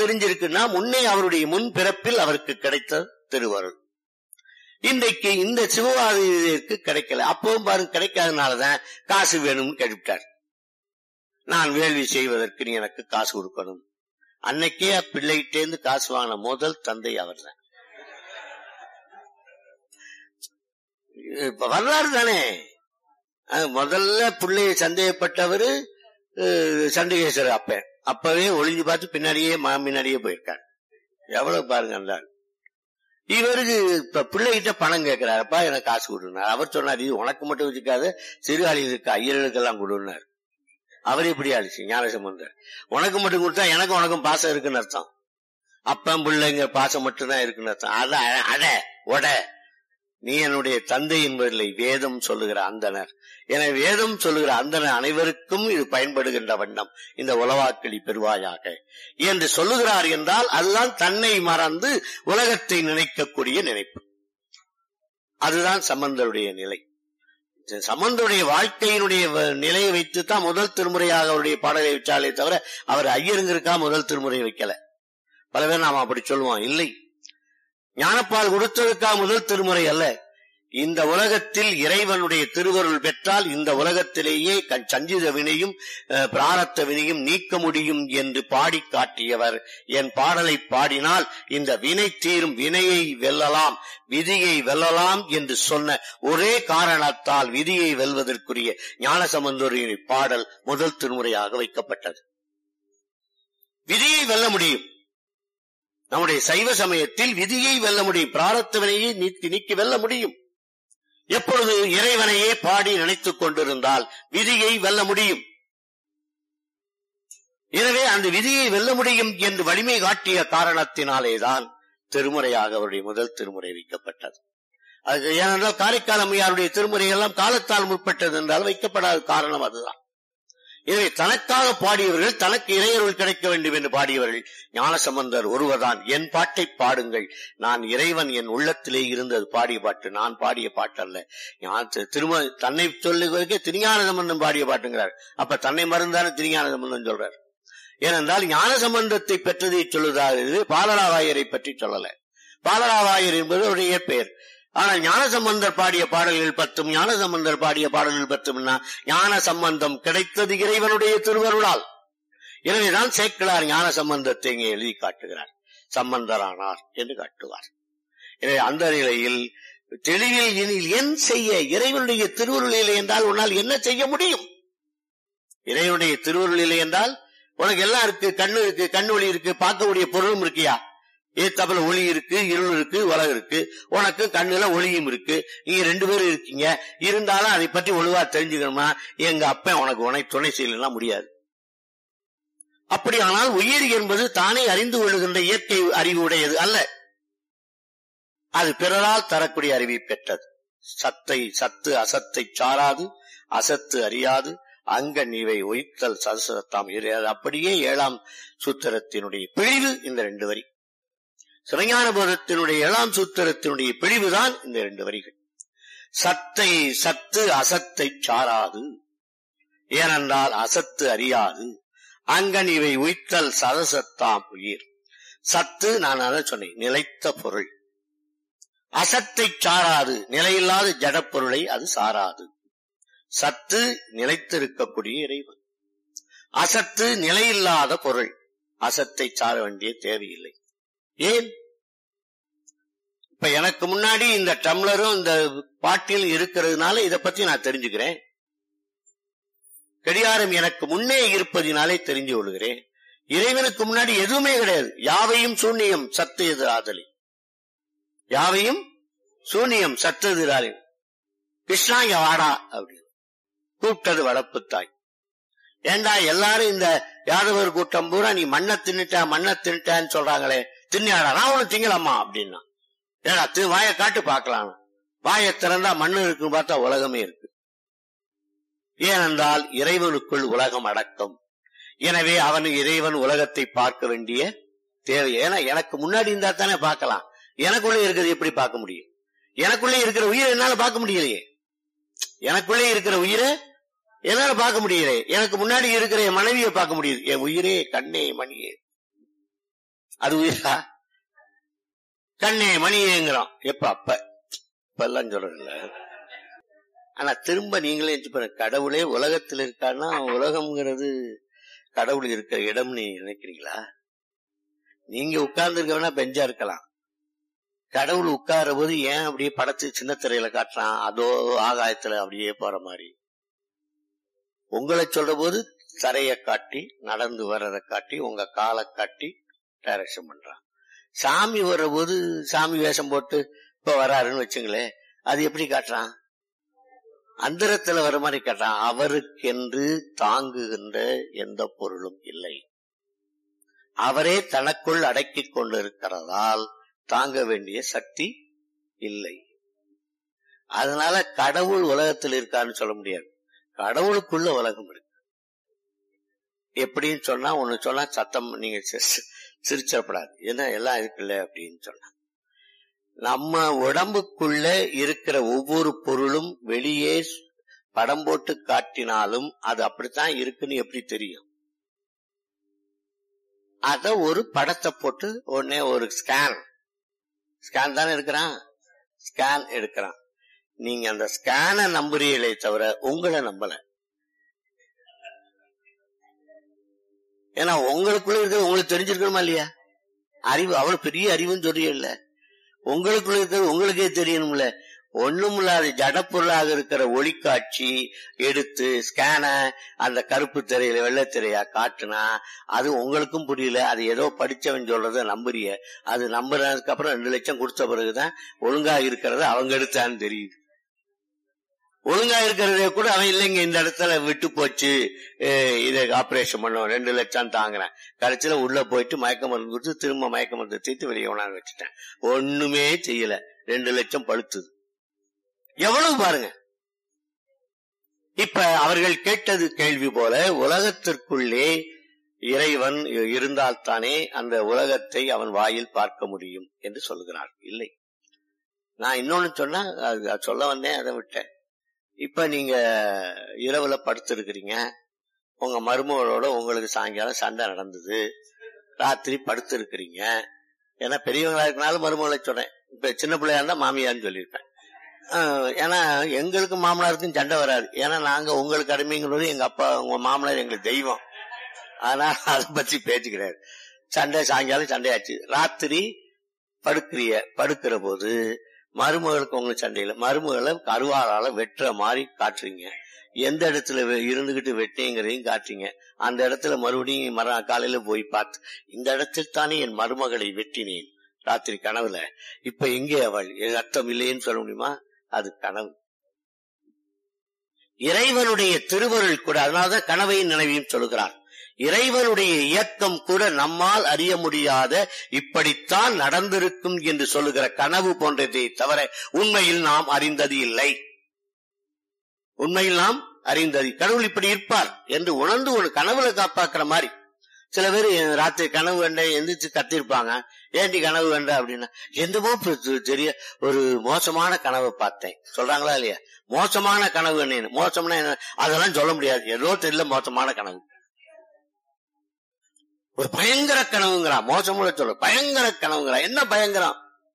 தெரிஞ்சிருக்குன்னா முன்னே அவருடைய முன் பிறப்பில் அவருக்கு கிடைத்த திருவருள் இன்றைக்கு இந்த சிவவாதிக்கு கிடைக்கல அப்பவும் பாருங்க கிடைக்காதனாலதான் காசு வேணும்னு கேட்டுவிட்டார் நான் வேள்வி செய்வதற்கு நீ எனக்கு காசு கொடுக்கணும் அன்னைக்கே பிள்ளைகிட்டேந்து காசு வாங்கின முதல் தந்தை அவர்தான் இப்ப வரலாறு தானே அது முதல்ல பிள்ளைய சந்தேகப்பட்டவரு அஹ், சண்டிகேஸ்வரர் அப்ப அப்பவே ஒளிஞ்சு பார்த்து பின்னாடியே மா முன்னாடியே போயிருக்காரு எவ்வளவு பாருங்க அந்த ஆள். இவருக்கு இப்ப பிள்ளைகிட்ட பணம் கேட்கிறாருப்பா எனக்கு காசு கொடுனார் அவர் சொன்னார் இது உனக்கு மட்டும் வச்சுக்காத சிறுகாலியில் இருக்க ஐயர்களுக்கெல்லாம் கொடுனார் அவர் இப்படி ஆச்சு ஞானசம்பந்தர் உனக்கு மட்டும் கொடுத்தா எனக்கு உனக்கும் பாசம் இருக்குன்னு அர்த்தம் அப்பன் பிள்ளைங்க பாசம் மட்டும்தான் இருக்குன்னு அர்த்தம் அத அட உட நீ என்னுடைய தந்தை என்பதில்லை வேதம் சொல்லுகிற அந்தனர் எனவே வேதம் சொல்லுகிற அந்தனர் அனைவருக்கும் இது பயன்படுகின்ற வண்ணம் இந்த உலவாக்களி பெறுவாயாக என்று சொல்லுகிறார் என்றால் அதுதான் தன்னை மறந்து உலகத்தை நினைக்கக்கூடிய நினைப்பு அதுதான் சம்பந்தருடைய நிலை சம்பந்தருடைய வாழ்க்கையினுடைய வ- நிலையை வைத்து தான் முதல் திருமுறையாக அவருடைய பாடலை வச்சாலே தவிர அவர் ஐயருங்கிருக்கா முதல் திருமுறை வைக்கல பல பேர் நாம அப்படி சொல்லுவோம் இல்லை ஞானப்பால் கொடுத்ததுக்கா முதல் திருமுறை அல்ல இந்த உலகத்தில் இறைவனுடைய திருவருள் பெற்றால் இந்த உலகத்திலேயே கண் சஞ்சித வினையும் அஹ், பிராரத்த வினையும் நீக்க முடியும் என்று பாடி காட்டியவர் என் பாடலை பாடினால் இந்த வினை தீரும் வினையை வெல்லலாம் விதியை வெல்லலாம் என்று சொன்ன ஒரே காரணத்தால் விதியை வெல்வதற்குரிய ஞானசம்பந்தரின் பாடல் முதல் திருமுறையாக வைக்கப்பட்டது விதியை வெல்ல முடியும் நம்முடைய சைவ சமயத்தில் விதியை வெல்ல முடியும் பிராரத்த வினையை நீக்கி நீக்கி வெல்ல முடியும் எப்பொழுது இறைவனையே பாடி நினைத்துக் கொண்டிருந்தால் விதியை வெல்ல முடியும் எனவே அந்த விதியை வெல்ல முடியும் என்று வலிமை காட்டிய காரணத்தினாலேதான் திருமுறையாக அவருடைய முதல் திருமுறை வைக்கப்பட்டது அது ஏனென்றால் காரைக்கால் அம்மையாருடைய திருமுறை எல்லாம் காலத்தால் முற்பட்டது என்றால் வைக்கப்படாத காரணம் அதுதான் எனவே தனக்காக பாடியவர்கள் தனக்கு இறையருள் கிடைக்க வேண்டும் என்று பாடியவர்கள் ஞானசம்பந்தர் ஒருவர்தான் என் பாட்டை பாடுங்கள் நான் இறைவன் என் உள்ளத்திலே இருந்தது பாடிய பாட்டு நான் பாடிய பாட்டு அல்ல ஞான தி- திரும தன்னை சொல்லுவதற்கே திருஞான சம்பந்தம் பாடிய பாட்டுங்கிறார் அப்ப தன்னை மறந்தான திருஞான சம்பந்தம் சொல்றார் ஏனென்றால் ஞான சம்பந்தத்தை பெற்றதை சொல்லுதாவது பாலராவாயரை பற்றி சொல்லல பாலராவாயர் என்பது அவருடைய பெயர் ஆனால் ஞான சம்பந்தர் பாடிய பாடல்கள் பத்தும் ஞான சம்பந்தர் பாடிய பாடல்கள் பத்தும்னா ஞான சம்பந்தம் கிடைத்தது இறைவனுடைய திருவருளால் எனவேதான் சேக்கிழார் ஞான சம்பந்தத்தை இங்கே எழுதி காட்டுகிறார் சம்பந்தரானார் என்று காட்டுவார் எனவே அந்த நிலையில் தெளிவில் இனில் என் செய்ய இறைவனுடைய திருவருள் இல்லை என்றால் உன்னால் என்ன செய்ய முடியும் இறைவனுடைய திருவருள் இல்லை என்றால் உனக்கு எல்லாம் இருக்கு கண்ணு இருக்கு கண்ணு ஒளி இருக்கு பார்க்கக்கூடிய பொருளும் இருக்கியா ஏத்தாப்புல ஒளி இருக்கு இருள் இருக்கு உலகம் இருக்கு உனக்கு கண்ணுல ஒளியும் இருக்கு நீங்க ரெண்டு பேரும் இருக்கீங்க இருந்தாலும் அதை பற்றி ஒழுவா தெரிஞ்சுக்கணுமா எங்க அப்பன் உனக்கு உனை துணை செய்யலாம் முடியாது அப்படியானால் உயிர் என்பது தானே அறிந்து கொள்ளுகின்ற இயற்கை அறிவு உடையது அல்ல அது பிறரால் தரக்கூடிய அறிவை பெற்றது சத்தை சத்து அசத்தை சாராது அசத்து அறியாது அங்க நீவை ஒய்த்தல் சதசதத்தாம் இரு அது அப்படியே ஏழாம் சூத்திரத்தினுடைய பிழிவு இந்த ரெண்டு வரி சிவஞான போதத்தினுடைய ஏழாம் சூத்திரத்தினுடைய பிழிவுதான் இந்த ரெண்டு வரிகள் சத்தை சத்து அசத்தை சாராது ஏனென்றால் அசத்து அறியாது அங்கன் இவை உய்த்தல் சதசத்தாம் உயிர் சத்து நான் அதை சொன்னேன் நிலைத்த பொருள் அசத்தை சாராது நிலையில்லாத ஜடப்பொருளை அது சாராது சத்து நிலைத்திருக்கக்கூடிய இறைவன் அசத்து நிலையில்லாத பொருள் அசத்தை சார வேண்டிய தேவையில்லை ஏன் இப்ப எனக்கு முன்னாடி இந்த டம்ளரும் இந்த பாட்டில் இருக்கிறதுனால இத பத்தி நான் தெரிஞ்சுக்கிறேன் கடிகாரம் எனக்கு முன்னே இருப்பதினாலே தெரிஞ்சு கொள்கிறேன் இறைவனுக்கு முன்னாடி எதுவுமே கிடையாது யாவையும் சூன்யம் சத்து எதிராதலி யாவையும் சூன்யம் சத்து எதிராளி கிருஷ்ணா இங்க வாடா அப்படின்னு கூப்பிட்டது வளர்ப்பு தாய் ஏண்டா எல்லாரும் இந்த யாதவர் கூட்டம் பூரா நீ மண்ணை தின்னுட்ட மண்ணை தின்னுட்டான்னு சொல்றாங்களே தின்னாடா நான் ஒண்ணு திங்கலாமா அப்படின்னா ஏடா தி வாயை காட்டு பார்க்கலாம் வாயை திறந்தா மண்ணு இருக்குன்னு பார்த்தா உலகமே இருக்கு ஏனென்றால் இறைவனுக்குள் உலகம் அடக்கம் எனவே அவன் இறைவன் உலகத்தை பார்க்க வேண்டிய தேவை ஏன்னா எனக்கு முன்னாடி இருந்தா தானே பார்க்கலாம் எனக்குள்ளே இருக்கிறது எப்படி பார்க்க முடியும் எனக்குள்ளே இருக்கிற உயிரை என்னால பார்க்க முடியலையே எனக்குள்ளே இருக்கிற உயிரை என்னால பார்க்க முடியல எனக்கு முன்னாடி இருக்கிற என் மனைவியை பார்க்க முடியுது என் உயிரே கண்ணே மணியே அது உயிரா கண்ணே மணியேங்கிறோம் எப்ப அப்ப இப்ப எல்லாம் சொல்றதில்ல ஆனா திரும்ப நீங்களே யோசிச்சு பாருங்க கடவுளே உலகத்தில் இருக்கான்னா உலகம்ங்கிறது கடவுள் இருக்கிற இடம் நீ நினைக்கிறீங்களா நீங்க உட்கார்ந்து இருக்க வேணா பெஞ்சா இருக்கலாம் கடவுள் உட்கார்ற போது ஏன் அப்படியே படத்து சின்ன திரையில காட்டுறான் அதோ ஆகாயத்துல அப்படியே போற மாதிரி உங்களை சொல்ற போது தரைய காட்டி நடந்து வர்றதை காட்டி உங்க காலை காட்டி டைரக்ஷன் பண்றான் சாமி வர்ற போது சாமி வேஷம் போட்டு இப்ப வராருன்னு வச்சுங்களேன் அது எப்படி காட்டுறான் அந்தரத்துல வர மாதிரி காட்டுறான் அவருக்கென்று தாங்குகின்ற எந்த பொருளும் இல்லை அவரே தனக்குள் அடக்கிக் கொண்டிருக்கிறதால் தாங்க வேண்டிய சக்தி இல்லை அதனால கடவுள் உலகத்தில் இருக்கான்னு சொல்ல முடியாது கடவுளுக்குள்ள உலகம் இருக்கு எப்படின்னு சொன்னா ஒண்ணு சொன்னா சத்தம் நீங்க சி- சிரிச்சிடப்படாது ஏன்னா எல்லாம் இருக்குல்ல அப்படின்னு சொன்னா நம்ம உடம்புக்குள்ள இருக்கிற ஒவ்வொரு பொருளும் வெளியே படம் போட்டு காட்டினாலும் அது அப்படித்தான் இருக்குன்னு எப்படி தெரியும் அத ஒரு படத்தை போட்டு உடனே ஒரு ஸ்கேன் ஸ்கேன் தானே எடுக்கிறான் ஸ்கேன் எடுக்கிறான் நீங்க அந்த ஸ்கேனை நம்புறீங்களே தவிர உங்களை நம்பல ஏன்னா உங்களுக்குள்ள இருக்கிறது உங்களுக்கு தெரிஞ்சிருக்கணுமா இல்லையா அறிவு அவ்வளவு பெரிய அறிவுன்னு சொல்றீங்கல்ல உங்களுக்குள்ள இருக்கிறது உங்களுக்கே தெரியணும்ல ஒண்ணுமில்லாத ஜடப்பொருளாக இருக்கிற ஒளிக்காட்சி எடுத்து ஸ்கேன அந்த கருப்பு திரையில வெள்ளைத்திரையா காட்டுனா அது உங்களுக்கும் புரியல அது ஏதோ படிச்சவன் சொல்றத நம்புறிய அது நம்புறதுக்கு அப்புறம் ரெண்டு லட்சம் கொடுத்த பிறகுதான் ஒழுங்கா இருக்கிறத அவங்க எடுத்தான்னு தெரியுது ஒழுங்கா இருக்கிறதே கூட அவன் இல்லைங்க இந்த இடத்துல விட்டு போச்சு அஹ் இதை ஆபரேஷன் பண்ணுவோம் ரெண்டு லட்சம் தாங்குறேன் கடைசியில உள்ள போயிட்டு மயக்க மருந்து கொடுத்து திரும்ப மயக்க மருந்து தீர்த்து வெளியே கொண்டாந்து வச்சுட்டேன் ஒண்ணுமே செய்யல ரெண்டு லட்சம் பழுத்துது எவ்வளவு பாருங்க இப்ப அவர்கள் கேட்டது கேள்வி போல உலகத்திற்குள்ளே இறைவன் இருந்தால்தானே அந்த உலகத்தை அவன் வாயில் பார்க்க முடியும் என்று சொல்லுகிறார் இல்லை நான் இன்னொன்னு சொன்னா அது அது சொல்ல வந்தேன் அதை விட்டேன் இப்ப நீங்க இரவுல படுத்திருக்கிறீங்க உங்க மருமகளோட உங்களுக்கு சாயங்காலம் சண்டை நடந்தது ராத்திரி படுத்து இருக்கிறீங்க ஏன்னா பெரியவங்களா இருக்கனாலும் மருமகளை சொன்னேன் இப்ப சின்ன பிள்ளையா இருந்தா மாமியான்னு சொல்லியிருப்பேன் ஆஹ் ஏன்னா எங்களுக்கு மாமனாருக்கும் சண்டை வராது ஏன்னா நாங்க உங்களுக்கு அடிமைங்கிறது எங்க அப்பா உங்க மாமனார் எங்களுக்கு தெய்வம் ஆனா அதை பத்தி பேச்சு கிடையாது சண்டை சாயங்காலம் சண்டையாச்சு ராத்திரி படுக்கிறிய படுக்கிற போது மருமகளுக்கு உங்களுக்கு சண்டையில மருமகளை கருவாளால வெட்டுற மாதிரி காட்டுறீங்க எந்த இடத்துல வெ- இருந்துகிட்டு வெட்டிங்கிறதையும் காட்டுறீங்க அந்த இடத்துல மறுபடியும் மர காலையில போய் பார்த்து இந்த இடத்தில் தானே என் மருமகளை வெட்டினேன் ராத்திரி கனவுல இப்ப எங்கே அவள் என் அர்த்தம் இல்லையேன்னு சொல்ல முடியுமா அது கனவு இறைவனுடைய திருவருள் கூட அதனாலதான் கனவையும் நினைவையும் சொல்கிறார் இறைவனுடைய இயக்கம் கூட நம்மால் அறிய முடியாத இப்படித்தான் நடந்திருக்கும் என்று சொல்லுகிற கனவு போன்றதை தவிர உண்மையில் நாம் அறிந்தது இல்லை உண்மையில் நாம் அறிந்தது கடவுள் இப்படி இருப்பார் என்று உணர்ந்து ஒரு கனவுல காப்பாக்குற மாதிரி சில பேர் ராத்திரி கனவு கண்ட எந்திரிச்சு கத்திருப்பாங்க ஏண்டி கனவு கண்ட அப்படின்னா எந்தமோ பெ- தெரிய ஒரு மோசமான கனவை பார்த்தேன் சொல்றாங்களா இல்லையா மோசமான கனவு என்ன மோசம்னா என்ன அதெல்லாம் சொல்ல முடியாது ஏதோ தெரியல மோசமான கனவு ஒரு பயங்கர கனவுங்கிறான் மோசமுள்ள சொல்ல பயங்கர கனவுங்கிறான் என்ன பயங்கரம்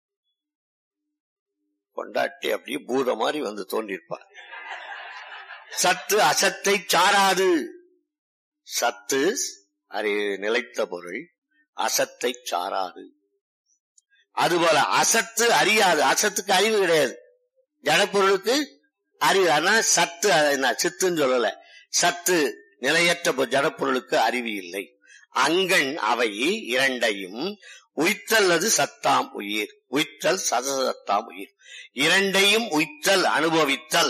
கொண்டாட்டி அப்படியே பூத மாதிரி வந்து தோன்றிருப்பா சத்து அசத்தை சாராது சத்து அறி நிலைத்த பொருள் அசத்தை சாராது அதுபோல அசத்து அறியாது அசத்துக்கு அறிவு கிடையாது ஜடப்பொருளுக்கு அறிவு ஆனா சத்து அது என்ன சித்துன்னு சொல்லல சத்து நிலையற்ற பொ- ஜடப்பொருளுக்கு அறிவு இல்லை அங்கண் அவை இரண்டையும் உய்த்தல் அது சத்தாம் உயிர் உய்த்தல் சதசத்தாம் உயிர் இரண்டையும் உய்த்தல் அனுபவித்தல்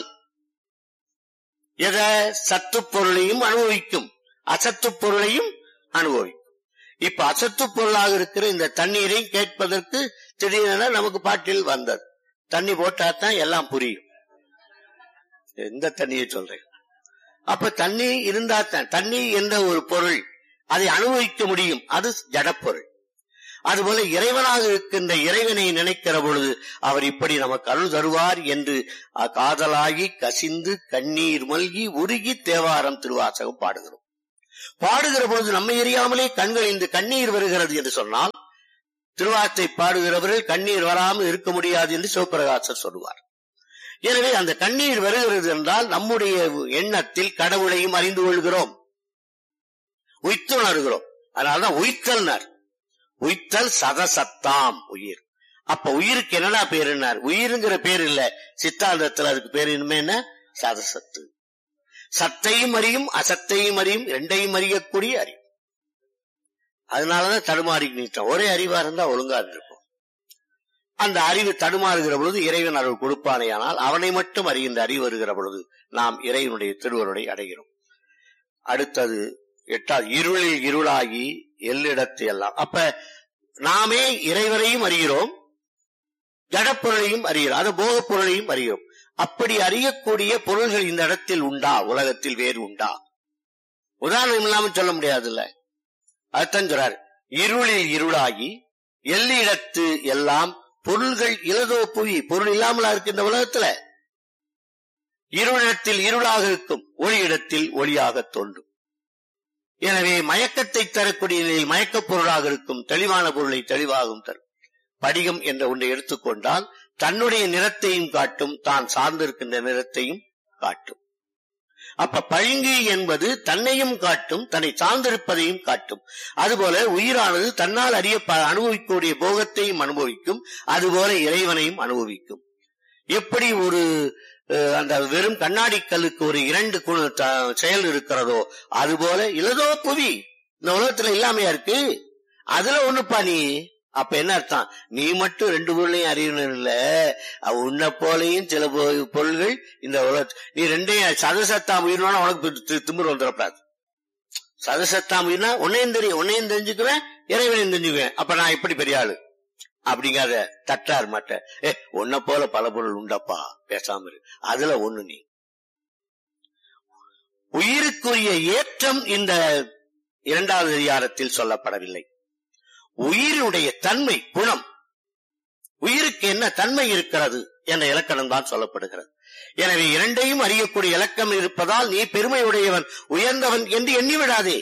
எத சத்து பொருளையும் அனுபவிக்கும் அசத்து பொருளையும் அனுபவிக்கும் இப்ப அசத்து பொருளாக இருக்கிற இந்த தண்ணீரை கேட்பதற்கு திடீரென நமக்கு பாட்டில் வந்தது தண்ணி போட்டாதான் எல்லாம் புரியும் எந்த தண்ணியை சொல்றேன் அப்ப தண்ணி இருந்தா தான் தண்ணி என்ற ஒரு பொருள் அதை அனுபவிக்க முடியும் அது ஜடப்பொருள் அதுபோல இறைவனாக இருக்கின்ற இறைவனை நினைக்கிற பொழுது அவர் இப்படி நமக்கு அருள் தருவார் என்று அ- காதலாகி கசிந்து கண்ணீர் மல்கி உருகி தேவாரம் திருவாசகம் பாடுகிறோம் பாடுகிற பொழுது நம்மை எறியாமலே கண்கள் இந்த கண்ணீர் வருகிறது என்று சொன்னால் திருவாத்தை பாடுகிறவர்கள் கண்ணீர் வராமல் இருக்க முடியாது என்று சிவபிரகாசர் சொல்லுவார் எனவே அந்த கண்ணீர் வருகிறது என்றால் நம்முடைய எண்ணத்தில் கடவுளையும் அறிந்து கொள்கிறோம் உய்த்துணர்கிறோம் அதனாலதான் உய்த்தல்னார் உய்த்தல் சதசத்தாம் உயிர் அப்ப உயிருக்கு என்னடா பேருன்னார் உயிருங்கிற பேர் இல்ல சித்தாந்தத்துல அதுக்கு பேர் இனிமே என்ன சதசத்து சத்தையும் அறியும் அசத்தையும் அறியும் ரெண்டையும் அறியக்கூடிய அறிவு அதனாலதான் தடுமாறி நிற்கிறோம் ஒரே அறிவா இருந்தா ஒழுங்கா இருக்கும் அந்த அறிவு தடுமாறுகிற பொழுது இறைவன் அருள் கொடுப்பானேயானால் அவனை மட்டும் அறிகின்ற அறிவு வருகிற பொழுது நாம் இறைவனுடைய திருவருளை அடைகிறோம் அடுத்தது எட்டாவது இருளில் இருளாகி எல்லிடத்து எல்லாம் அப்ப நாமே இறைவனையும் அறிகிறோம் ஜடப்பொருளையும் அறிகிறோம் அது போகப் பொருளையும் அறிகிறோம் அப்படி அறியக்கூடிய பொருள்கள் இந்த இடத்தில் உண்டா உலகத்தில் வேறு உண்டா உதாரணம் இல்லாமல் சொல்ல முடியாதுல்ல அதுதான் சொல்றார் இருளில் இருளாகி எல்லிடத்து எல்லாம் பொருள்கள் இலதோ புவி பொருள் இல்லாமலா இருக்கு இந்த உலகத்துல இருளிடத்தில் இருளாக இருக்கும் ஒளியிடத்தில் ஒளியாக தோன்றும் எனவே மயக்கத்தை தரக்கூடிய நிலையில் மயக்கப் பொருளாக இருக்கும் தெளிவான பொருளை தெளிவாகவும் தரும் படிகம் என்ற ஒன்றை எடுத்துக்கொண்டால் தன்னுடைய நிறத்தையும் காட்டும் தான் சார்ந்திருக்கின்ற நிறத்தையும் காட்டும் அப்ப பழுங்கு என்பது தன்னையும் காட்டும் தன்னை சார்ந்திருப்பதையும் காட்டும் அதுபோல உயிரானது தன்னால் அறிய அனுபவிக்கக்கூடிய போகத்தையும் அனுபவிக்கும் அதுபோல இறைவனையும் அனுபவிக்கும் எப்படி ஒரு அந்த வெறும் கண்ணாடி கல்லுக்கு ஒரு இரண்டு செயல் இருக்கிறதோ அதுபோல இலதோ புவி இந்த உலகத்துல இல்லாமையா இருக்கு அதுல ஒண்ணுப்பா நீ அப்ப என்ன அர்த்தம் நீ மட்டும் ரெண்டு பொருளையும் அறியணும் இல்ல உன்னை போலையும் சில பொருள்கள் இந்த உலக நீ ரெண்டையும் சதசத்தாம் உயிரினா உனக்கு திமிர் வந்துடக்கூடாது சதசத்தாம் உயிர்னா உன்னையும் தெரியும் உன்னையும் தெரிஞ்சுக்குவேன் இறைவனையும் தெரிஞ்சுக்குவேன் அப்ப நான் எப்படி பெரிய ஆளு அப்படிங்காத தட்டார் மாட்ட ஏ உன்னை போல பல பொருள் உண்டப்பா பேசாம இரு அதுல ஒண்ணு நீ உயிருக்குரிய ஏற்றம் இந்த இரண்டாவது அதிகாரத்தில் சொல்லப்படவில்லை உயிரினுடைய தன்மை குணம் உயிருக்கு என்ன தன்மை இருக்கிறது என்ற இலக்கணம் தான் சொல்லப்படுகிறது எனவே இரண்டையும் அறியக்கூடிய இலக்கம் இருப்பதால் நீ பெருமையுடையவன் உயர்ந்தவன் என்று எண்ணிவிடாதே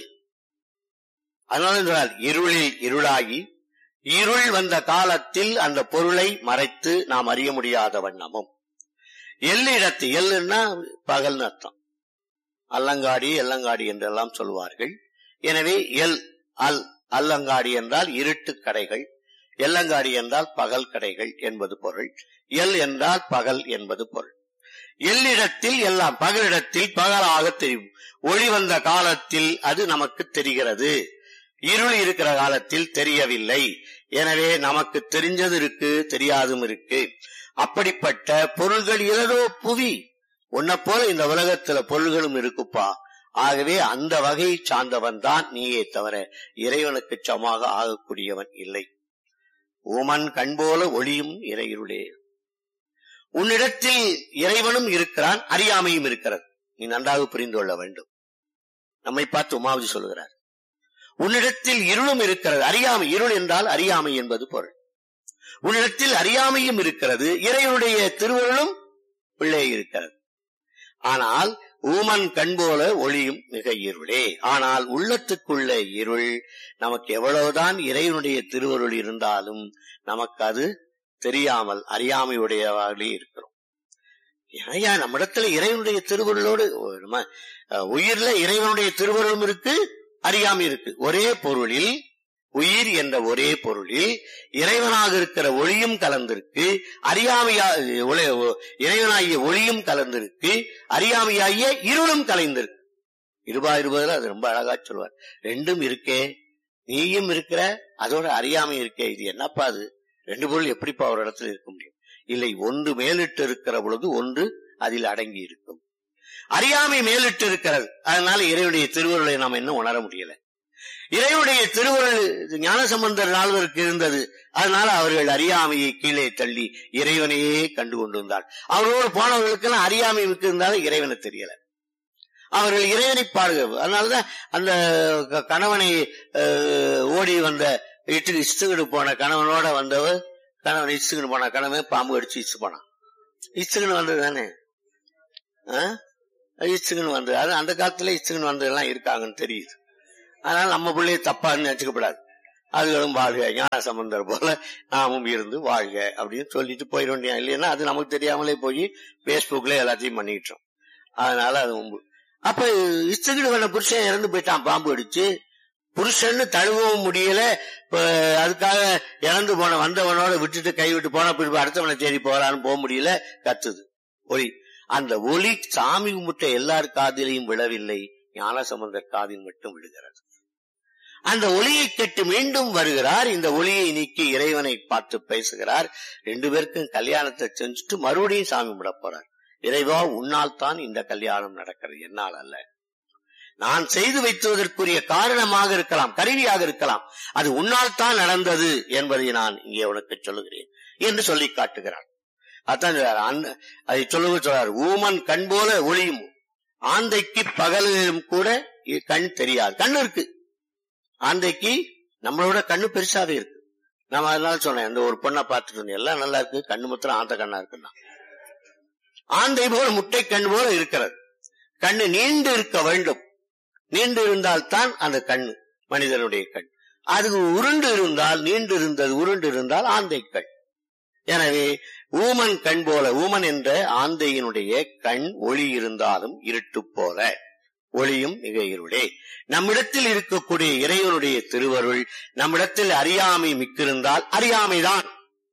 அதனால இருளில் இருளாகி இருள் வந்த காலத்தில் அந்த பொருளை மறைத்து நாம் அறிய முடியாத வண்ணமும் எல்லிடத்து எல்லுன்னா பகல்னு அர்த்தம் அல்லங்காடி எல்லங்காடி என்றெல்லாம் சொல்வார்கள் எனவே எல் அல் அல்லங்காடி என்றால் இருட்டு கடைகள் எல்லங்காடி என்றால் பகல் கடைகள் என்பது பொருள் எல் என்றால் பகல் என்பது பொருள் எல்லிடத்தில் எல்லாம் பகலிடத்தில் பகலாக தெரியும் ஒளி வந்த காலத்தில் அது நமக்கு தெரிகிறது இருள் இருக்கிற காலத்தில் தெரியவில்லை எனவே நமக்கு தெரிஞ்சது இருக்கு தெரியாதும் இருக்கு அப்படிப்பட்ட பொருள்கள் ஏதோ புவி உன்னை போல இந்த உலகத்துல பொருள்களும் இருக்குப்பா ஆகவே அந்த வகையை சார்ந்தவன் தான் நீயே தவிர இறைவனுக்கு சமமாக ஆகக்கூடியவன் இல்லை ஊமன் கண் போல ஒளியும் இறையிருளே உன்னிடத்தில் இறைவனும் இருக்கிறான் அறியாமையும் இருக்கிறது நீ நன்றாக புரிந்து கொள்ள வேண்டும் நம்மை பார்த்து உமாவதி சொல்லுகிறார் உன்னிடத்தில் இருளும் இருக்கிறது அறியாமை இருள் என்றால் அறியாமை என்பது பொருள் உன்னிடத்தில் அறியாமையும் இருக்கிறது இறைவனுடைய திருவருளும் உள்ளே இருக்கிறது ஆனால் ஊமன் கண் போல ஒளியும் மிக இருளே ஆனால் உள்ளத்துக்குள்ள இருள் நமக்கு எவ்வளவுதான் இறைவனுடைய திருவருள் இருந்தாலும் நமக்கு அது தெரியாமல் அறியாமையுடையவாகவே இருக்கிறோம் ஏன்னா நம்மிடத்துல இறைவனுடைய திருவருளோடு நம்ம உயிர்ல இறைவனுடைய திருவருளும் இருக்கு அறியாமை இருக்கு ஒரே பொருளில் உயிர் என்ற ஒரே பொருளில் இறைவனாக இருக்கிற ஒளியும் கலந்திருக்கு அறியாமையா இறைவனாகிய ஒளியும் கலந்திருக்கு அறியாமையாகிய இருளும் கலைந்திருக்கு இருபா இருபதுல அது ரொம்ப அழகா சொல்வார் ரெண்டும் இருக்கே நீயும் இருக்கிற அதோட அறியாமை இருக்கே இது என்னப்பா அது ரெண்டு பொருள் எப்படிப்பா ஒரு இடத்துல இருக்க முடியும் இல்லை ஒன்று மேலிட்டு இருக்கிற பொழுது ஒன்று அதில் அடங்கி இருக்கும் அறியாமை மேலிட்டு இருக்கிறது அதனால இறைவனுடைய திருவருளை நாம் இன்னும் உணர முடியல இறைவனுடைய திருவுருள் ஞானசம்பந்தர் நால்வருக்கு இருந்தது அதனால அவர்கள் அறியாமையை கீழே தள்ளி இறைவனையே கண்டு கொண்டு வந்தார் அவரோடு போனவர்களுக்கெல்லாம் அறியாமை இருந்தாலும் இறைவனை தெரியல அவர்கள் இறைவனை பாடுக அதனாலதான் அந்த கணவனை ஓடி வந்த இட்டு இஷ்டகிடு போன கணவனோட வந்தவர் கணவன் இச்சுக்கிட்டு போன கணவன் பாம்பு அடிச்சு இச்சு போனான் இச்சுக்குன்னு வந்தது தானே இச்சுக்குன்னு வந்தது அது அந்த காலத்துல இச்சுக்குன்னு வந்ததெல்லாம் இருக்காங்கன்னு தெரியுது அதனால நம்ம பிள்ளைய தப்பான்னு நினைச்சுக்கப்படாது அதுகளும் வாழ்க ஞான சம்பந்தர் போல நாமும் இருந்து வாழ்க அப்படின்னு சொல்லிட்டு போயிட வேண்டிய இல்லைன்னா அது நமக்கு தெரியாமலே போய் பேஸ்புக்ல எல்லாத்தையும் பண்ணிக்கிட்டோம் அதனால அது உம்பு அப்ப இஷ்டகிடு பண்ண புருஷன் இறந்து போயிட்டான் பாம்பு அடிச்சு புருஷன்னு தழுவவும் முடியல இப்ப அதுக்காக இறந்து போன வந்தவனோட விட்டுட்டு கை விட்டு போன பிறகு அடுத்தவனை தேடி போறான்னு போக முடியல கத்துது ஒலி அந்த ஒலி சாமி கும்பிட்ட எல்லார் காதிலையும் விழவில்லை ஞானசம்பந்தர் காதில் மட்டும் விழுகிறது அந்த ஒளியை கேட்டு மீண்டும் வருகிறார் இந்த ஒளியை நீக்கி இறைவனை பார்த்து பேசுகிறார் ரெண்டு பேருக்கும் கல்யாணத்தை செஞ்சுட்டு மறுபடியும் சாமி விட போறார் இறைவா உன்னால் தான் இந்த கல்யாணம் நடக்கிறது என்னால் அல்ல நான் செய்து வைத்துவதற்குரிய காரணமாக இருக்கலாம் கருவியாக இருக்கலாம் அது உன்னால் தான் நடந்தது என்பதை நான் இங்கே உனக்கு சொல்லுகிறேன் என்று சொல்லி காட்டுகிறார் அதான் சொல்றார். அந்த- அதை சொல்லுவது சொல்றார் ஊமன் கண் போல ஒளியும் ஆந்தைக்கு பகலிலும் கூட இ- கண் தெரியாது கண்ணு இருக்கு ஆந்தைக்கு நம்மளோட கண்ணு பெருசாவே இருக்கு நம்ம அதனால சொன்னேன் இந்த ஒரு பொண்ணை பார்த்துட்டு இருந்தேன் எல்லாம் நல்லா இருக்கு கண்ணு மாத்திரம் ஆந்த கண்ணா இருக்குன்னா ஆந்தை போல முட்டை கண் போல இருக்கிறது கண்ணு நீண்டு இருக்க வேண்டும் நீண்டு இருந்தால் தான் அந்த கண்ணு மனிதனுடைய கண் அது உருண்டு இருந்தால் நீண்டு இருந்தது உருண்டு இருந்தால் ஆந்தை கண் எனவே ஊமன் கண் போல ஊமன் என்ற ஆந்தையினுடைய கண் ஒளி இருந்தாலும் இருட்டு போல ஒளியும் மிக இருளே நம்மிடத்தில் இருக்கக்கூடிய இறைவனுடைய திருவருள் நம்மிடத்தில் அறியாமை மிக்கிருந்தால் அறியாமைதான்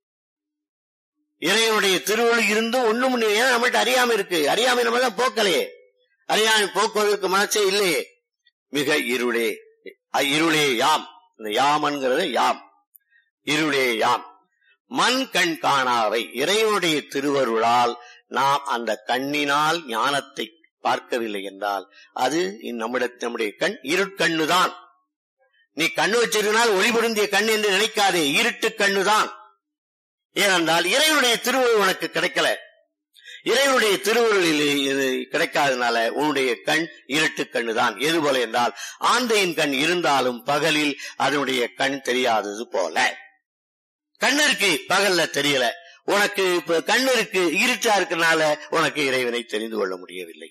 இறைவனுடைய திருவருள் இருந்தும் ஒண்ணும் இல்லை. ஏன்னா நம்மகிட்ட அறியாமை இருக்கு அறியாமை நம்ம தான் போக்கலையே அறியாமை போக்குவதற்கு மனசே இல்லையே மிக இருளே அ- இருளே யாம் இந்த யாமன்கிறது யாம் இருளே யாம் மண் கண் காணாவை இறைவனுடைய திருவருளால் நாம் அந்த கண்ணினால் ஞானத்தை பார்க்கவில்லை என்றால் அது நம்மிட நம்முடைய கண் இருட்கண்ணுதான் நீ கண்ணு வச்சிருந்தால் ஒளிபுரிந்திய கண் என்று நினைக்காதே இருட்டு கண்ணுதான் ஏனென்றால் இறைவனுடைய திருவருள் உனக்கு கிடைக்கல இறைவனுடைய திருவருளில் இது கிடைக்காதனால உன்னுடைய கண் இருட்டு கண்ணுதான் எது போல என்றால் ஆந்தையின் கண் இருந்தாலும் பகலில் அதனுடைய கண் தெரியாதது போல கண்ணு இருக்கு பகல்ல தெரியல உனக்கு இப்ப கண்ணு இருக்கு இருட்டா இருக்கனால உனக்கு இறைவனை தெரிந்து கொள்ள முடியவில்லை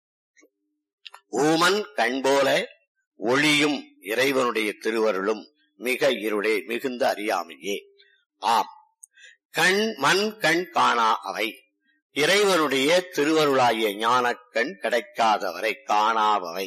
ஊமன் கண் போல ஒளியும் இறைவனுடைய திருவருளும் மிக இருளே மிகுந்த அறியாமையே ஆம் கண் மண் கண் காணா அவை இறைவனுடைய திருவருளாகிய ஞானக்கண் கிடைக்காதவரை காணாதவை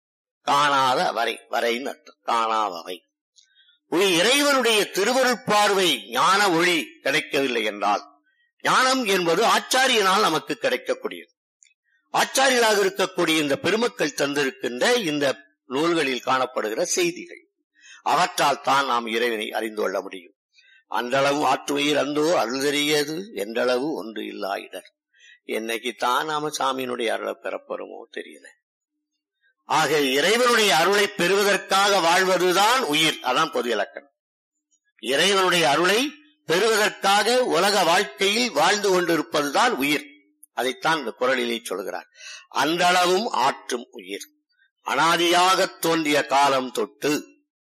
காணாத வரை வரைன்னு அர்த்தம் காணாதவை உன் இறைவனுடைய திருவருள் பார்வை ஞான ஒளி கிடைக்கவில்லை என்றால் ஞானம் என்பது ஆச்சாரியனால் நமக்கு கிடைக்கக்கூடியது ஆச்சாரியராக இருக்கக்கூடிய இந்த பெருமக்கள் தந்திருக்கின்ற இந்த நூல்களில் காணப்படுகிற செய்திகள் அவற்றால் தான் நாம் இறைவனை அறிந்து கொள்ள முடியும் அன்றளவு ஆற்றுயிர் அந்தோ அருள் தெரியது என்றளவு ஒன்று இல்லா இடர் என்னைக்கு தான் நாம சாமியினுடைய அருளை பெறப்போறோமோ தெரியல ஆக இறைவனுடைய அருளை பெறுவதற்காக வாழ்வதுதான் உயிர் அதான் பொது இலக்கணம் இறைவனுடைய அருளை பெறுவதற்காக உலக வாழ்க்கையில் வாழ்ந்து கொண்டிருப்பதுதான் உயிர் அதைத்தான் இந்த குரலிலே சொல்கிறார் அந்த அளவும் ஆற்றும் உயிர் அனாதியாக தோன்றிய காலம் தொட்டு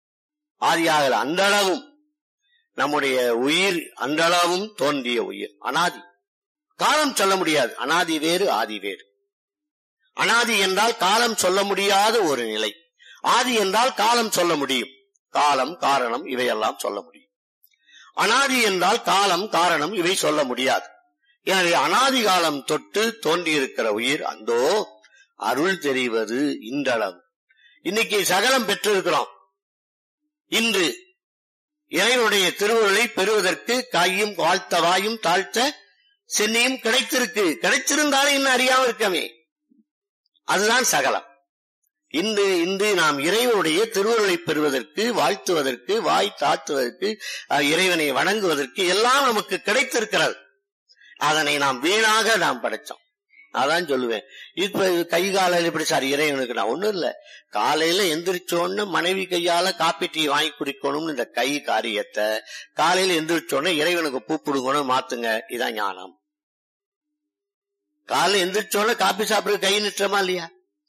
ஆதியாக அந்த அளவும் நம்முடைய உயிர் அந்த அளவும் தோன்றிய உயிர் அனாதி காலம் சொல்ல முடியாது அனாதி வேறு ஆதி வேறு அனாதி என்றால் காலம் சொல்ல முடியாத ஒரு நிலை ஆதி என்றால் காலம் சொல்ல முடியும் காலம் காரணம் இவையெல்லாம் சொல்ல முடியும் அனாதி என்றால் காலம் காரணம் இவை சொல்ல முடியாது எனவே அனாதி காலம் தொட்டு தோன்றியிருக்கிற உயிர் அந்தோ அருள் தெரிவது இன்றளவு இன்னைக்கு சகலம் பெற்றிருக்கிறோம் இன்று இறைவனுடைய திருவுருளை பெறுவதற்கு கையும் வாழ்த்த வாயும் தாழ்த்த சென்னியும் கிடைத்திருக்கு கிடைத்திருந்தாலும் இன்னும் அறியாம இருக்கமே அதுதான் சகலம் இன்று இன்று நாம் இறைவனுடைய திருவுருளை பெறுவதற்கு வாழ்த்துவதற்கு வாய் தாத்துவதற்கு அஹ், இறைவனை வணங்குவதற்கு எல்லாம் நமக்கு கிடைத்திருக்கிறது அதனை நாம் வீணாக நாம் படைச்சோம் அதான் சொல்லுவேன் இப்ப கை காலையில இப்படி சார் இறைவனுக்கு நான் ஒண்ணும் இல்ல காலையில எந்திரிச்சோன்னு மனைவி கையால காப்பி டீ வாங்கி குடிக்கணும்னு இந்த கை காரியத்தை காலையில எந்திரிச்சோன்னு இறைவனுக்கு பூ புடுங்கணும் மாத்துங்க இதான் ஞானம் காலையில எந்திரிச்சோன்னு காப்பி சாப்பிடுறது கை நிட்டுறமா இல்லையா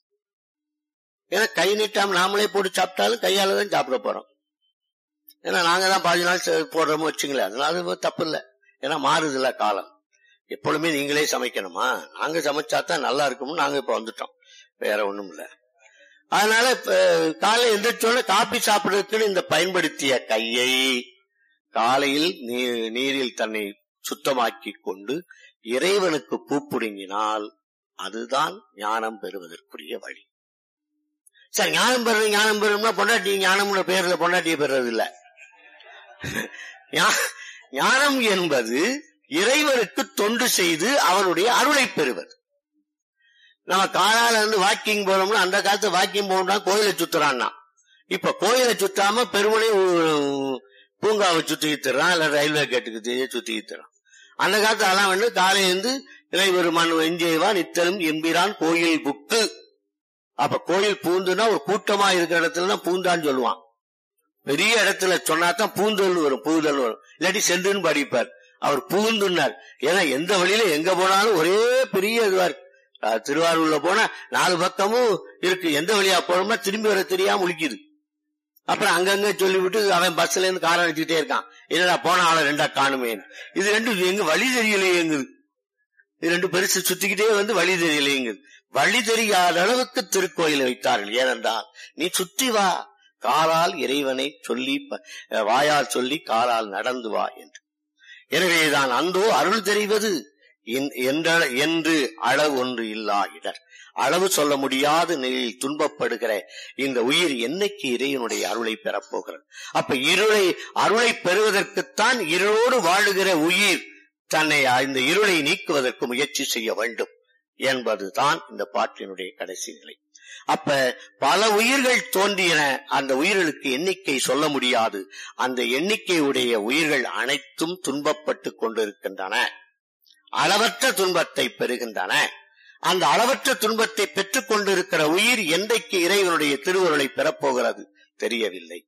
ஏன்னா கை நீட்டாம நாமளே போட்டு சாப்பிட்டாலும் கையால தான் சாப்பிட போறோம் ஏன்னா நாங்க தான் பாதி நாள் செ- போடுறோமோ வச்சுங்களேன் அதனால அது தப்பு இல்ல ஏன்னா மாறுதுல காலம் எப்பொழுதுமே நீங்களே சமைக்கணுமா நாங்க சமைச்சா தான் நல்லா இருக்கும்னு நாங்க இப்ப வந்துட்டோம் வேற ஒண்ணும் இல்ல அதனால இப்ப காலை எந்திரிச்சோட காபி சாப்பிடுறதுக்குன்னு இந்த பயன்படுத்திய கையை காலையில் நீ- நீரில் தன்னை சுத்தமாக்கி கொண்டு இறைவனுக்கு பூப்புடுங்கினால் அதுதான் ஞானம் பெறுவதற்குரிய வழி சார் ஞானம் பெறுறது ஞானம் பெறும்னா பொண்டாட்டி ஞானம்ன்ற பேர்ல பொண்டாட்டிய பெறுறது இல்ல ஞா- ஞானம் என்பது இறைவனுக்கு தொண்டு செய்து அவருடைய அருளை பெறுவது நம்ம காலால இருந்து வாக்கிங் போறோம்னா அந்த காலத்து வாக்கிங் போனோம்னா கோயிலை சுத்துறான்னா இப்ப கோயிலை சுத்தாம பெருமனே பூங்காவை சுத்திக்கிட்டுறான் இல்ல ரயில்வே கேட்டுக்கு சுத்திக்கிட்டுறான் அந்த காலத்து அதெல்லாம் வந்து காலையில இருந்து இறைவருமான் எஞ்சேவா நித்தலும் எம்பிரான் கோயில் புக்கு அப்ப கோயில் பூந்துனா ஒரு கூட்டமா இருக்கிற இடத்துல தான் பூந்தான்னு சொல்லுவான் பெரிய இடத்துல சொன்னாதான் பூந்தல் வரும் பூதல் வரும் இல்லாட்டி சென்றுன்னு படிப்பார் அவர் பூந்துன்னார் ஏன்னா எந்த வழியில எங்க போனாலும் ஒரே பெரிய இதுவா இருக்கு அஹ் திருவாரூர்ல போனா நாலு பக்கமும் இருக்கு எந்த வழியா போனோம்னா திரும்பி வர தெரியாம முழிக்குது அப்புறம் அங்கங்க சொல்லிவிட்டு அவன் பஸ்ல இருந்து காரை அடிச்சுட்டே இருக்கான் என்னடா போன ஆளை ரெண்டா காணுமே இது ரெண்டும் எங்க வழி தெரியலையேங்குது இது ரெண்டு பெருசு சுத்திக்கிட்டே வந்து வழி தெரியலையேங்குது வழி தெரியாத அளவுக்கு திருக்கோயிலை வைத்தார்கள் ஏனென்றால் நீ சுத்தி வா காலால் இறைவனை சொல்லி ப- வாயால் சொல்லி காலால் நடந்து வா என்று எனவேதான் அந்தோ அருள் தெரிவது என்- என்ற- என்று அளவு ஒன்று இல்லா இடர் அளவு சொல்ல முடியாத நிலையில் துன்பப்படுகிற இந்த உயிர் என்னைக்கு இறைவனுடைய அருளை பெறப்போகிறது அப்ப இருளை அருளை பெறுவதற்குத்தான் இருளோடு வாழுகிற உயிர் தன்னை இந்த இருளை நீக்குவதற்கு முயற்சி செய்ய வேண்டும் என்பதுதான் இந்த பாட்டினுடைய கடைசி நிலை அப்ப பல உயிர்கள் தோன்றின அந்த உயிர்களுக்கு எண்ணிக்கை சொல்ல முடியாது அந்த எண்ணிக்கையுடைய உயிர்கள் அனைத்தும் துன்பப்பட்டு கொண்டிருக்கின்றன அளவற்ற துன்பத்தை பெறுகின்றன அந்த அளவற்ற துன்பத்தை பெற்றுக் கொண்டிருக்கிற உயிர் என்றைக்கு இறைவனுடைய திருவருளை பெறப்போகிறது தெரியவில்லை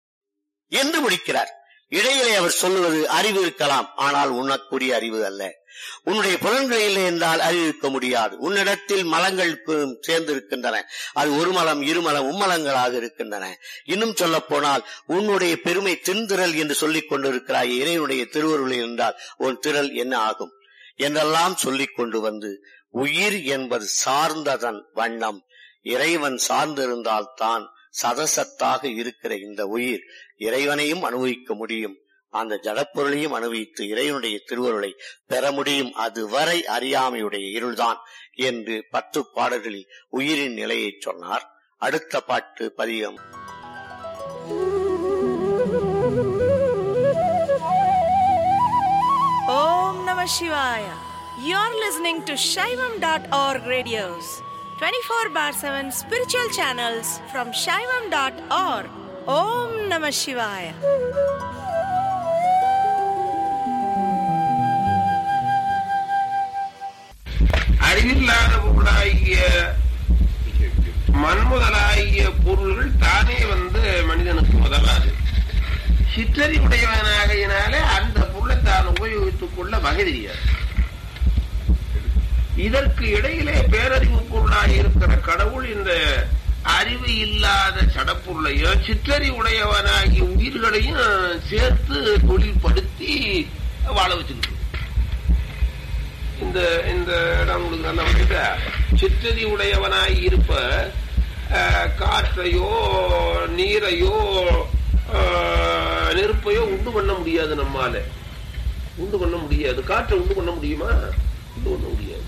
என்று முடிக்கிறார் இடையிலே அவர் சொல்லுவது அறிவு இருக்கலாம் ஆனால் உனக்குரிய அறிவு அல்ல உன்னுடைய புலன்கள் இல்லை என்றால் அறிவிக்க முடியாது உன்னிடத்தில் மலங்கள் பு- சேர்ந்திருக்கின்றன அது ஒரு மலம் இருமலம் மும்மலங்களாக இருக்கின்றன இன்னும் சொல்ல போனால் உன்னுடைய பெருமை தின்திரல் என்று சொல்லிக் கொண்டிருக்கிறாய் இறைவனுடைய திருவருளில் என்றால் உன் திரள் என்ன ஆகும் என்றெல்லாம் சொல்லிக் கொண்டு வந்து உயிர் என்பது சார்ந்ததன் வண்ணம் இறைவன் சார்ந்திருந்தால் தான் சதசத்தாக இருக்கிற இந்த உயிர் இறைவனையும் அனுபவிக்க முடியும் அந்த ஜடப்பொருளையும் அனுபவித்து இறைவனுடைய திருவருளை பெற முடியும் அதுவரை அறியாமையுடைய இருள்தான் என்று பத்து பாடல்களில் உயிரின் நிலையை சொன்னார் அடுத்த பாட்டு பதிகம் Om Namah Shivaya. You're listening to Shaivam.org radios, 24 bar 7 spiritual channels from Shaivam.org. Om Namah Shivaya. அறிவில்லாத பொருளாகிய மண்முதலாகிய பொருள்கள் தானே வந்து மனிதனுக்கு முதலாது சிற்றறி உடையவனாகையினாலே அந்த பொருளை தான் உபயோகித்துக் கொள்ள வகை தெரியாது இதற்கு இடையிலே பேரறிவு பொருளாக இருக்கிற கடவுள் இந்த அறிவு இல்லாத சடப்பொருளையும் சிற்றறி உடையவனாகிய உயிர்களையும் சேர்த்து தொழில்படுத்தி வாழ வச்சிருக்கு இந்த இந்த இடம் உங்களுக்கு நல்லா புரியுதா சிற்றதி உடையவனாய் இருப்ப அஹ், காற்றையோ நீரையோ அஹ், நெருப்பையோ உண்டு பண்ண முடியாது நம்மால உண்டு பண்ண முடியாது காற்றை உண்டு பண்ண முடியுமா உண்டு பண்ண முடியாது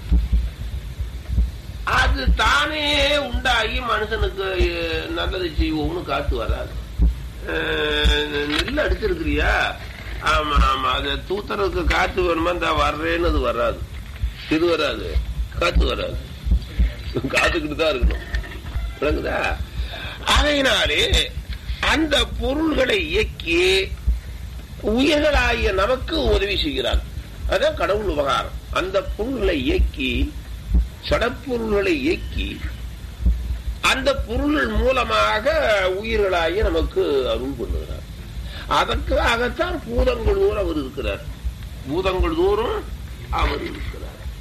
அது தானே உண்டாகி மனுஷனுக்கு அஹ், நல்லது செய்வோம்னு காத்து வராது அஹ், நெல் அடிச்சிருக்கிறியா ஆமா ஆமா அது தூத்துறதுக்கு காத்து வேணுமா இந்த வர்றேன்னு அது வராது இது வராது காத்து வராது காத்துக்கிட்டு தான் இருக்கணும் விளங்குதா அதையினாலே அந்த பொருள்களை இயக்கி உயிர்களாகிய நமக்கு உதவி செய்கிறார் அதான் கடவுள் உபகாரம் அந்த பொருள்களை இயக்கி சடப்பொருள்களை இயக்கி அந்த பொருள் மூலமாக உயிர்களாகிய நமக்கு அருள் பண்ணுகிறார் அதற்காகத்தான் பூதங்கள் தோறும் அவர் இருக்கிறார் பூதங்கள் தோறும் அவர் இருக்கிறார்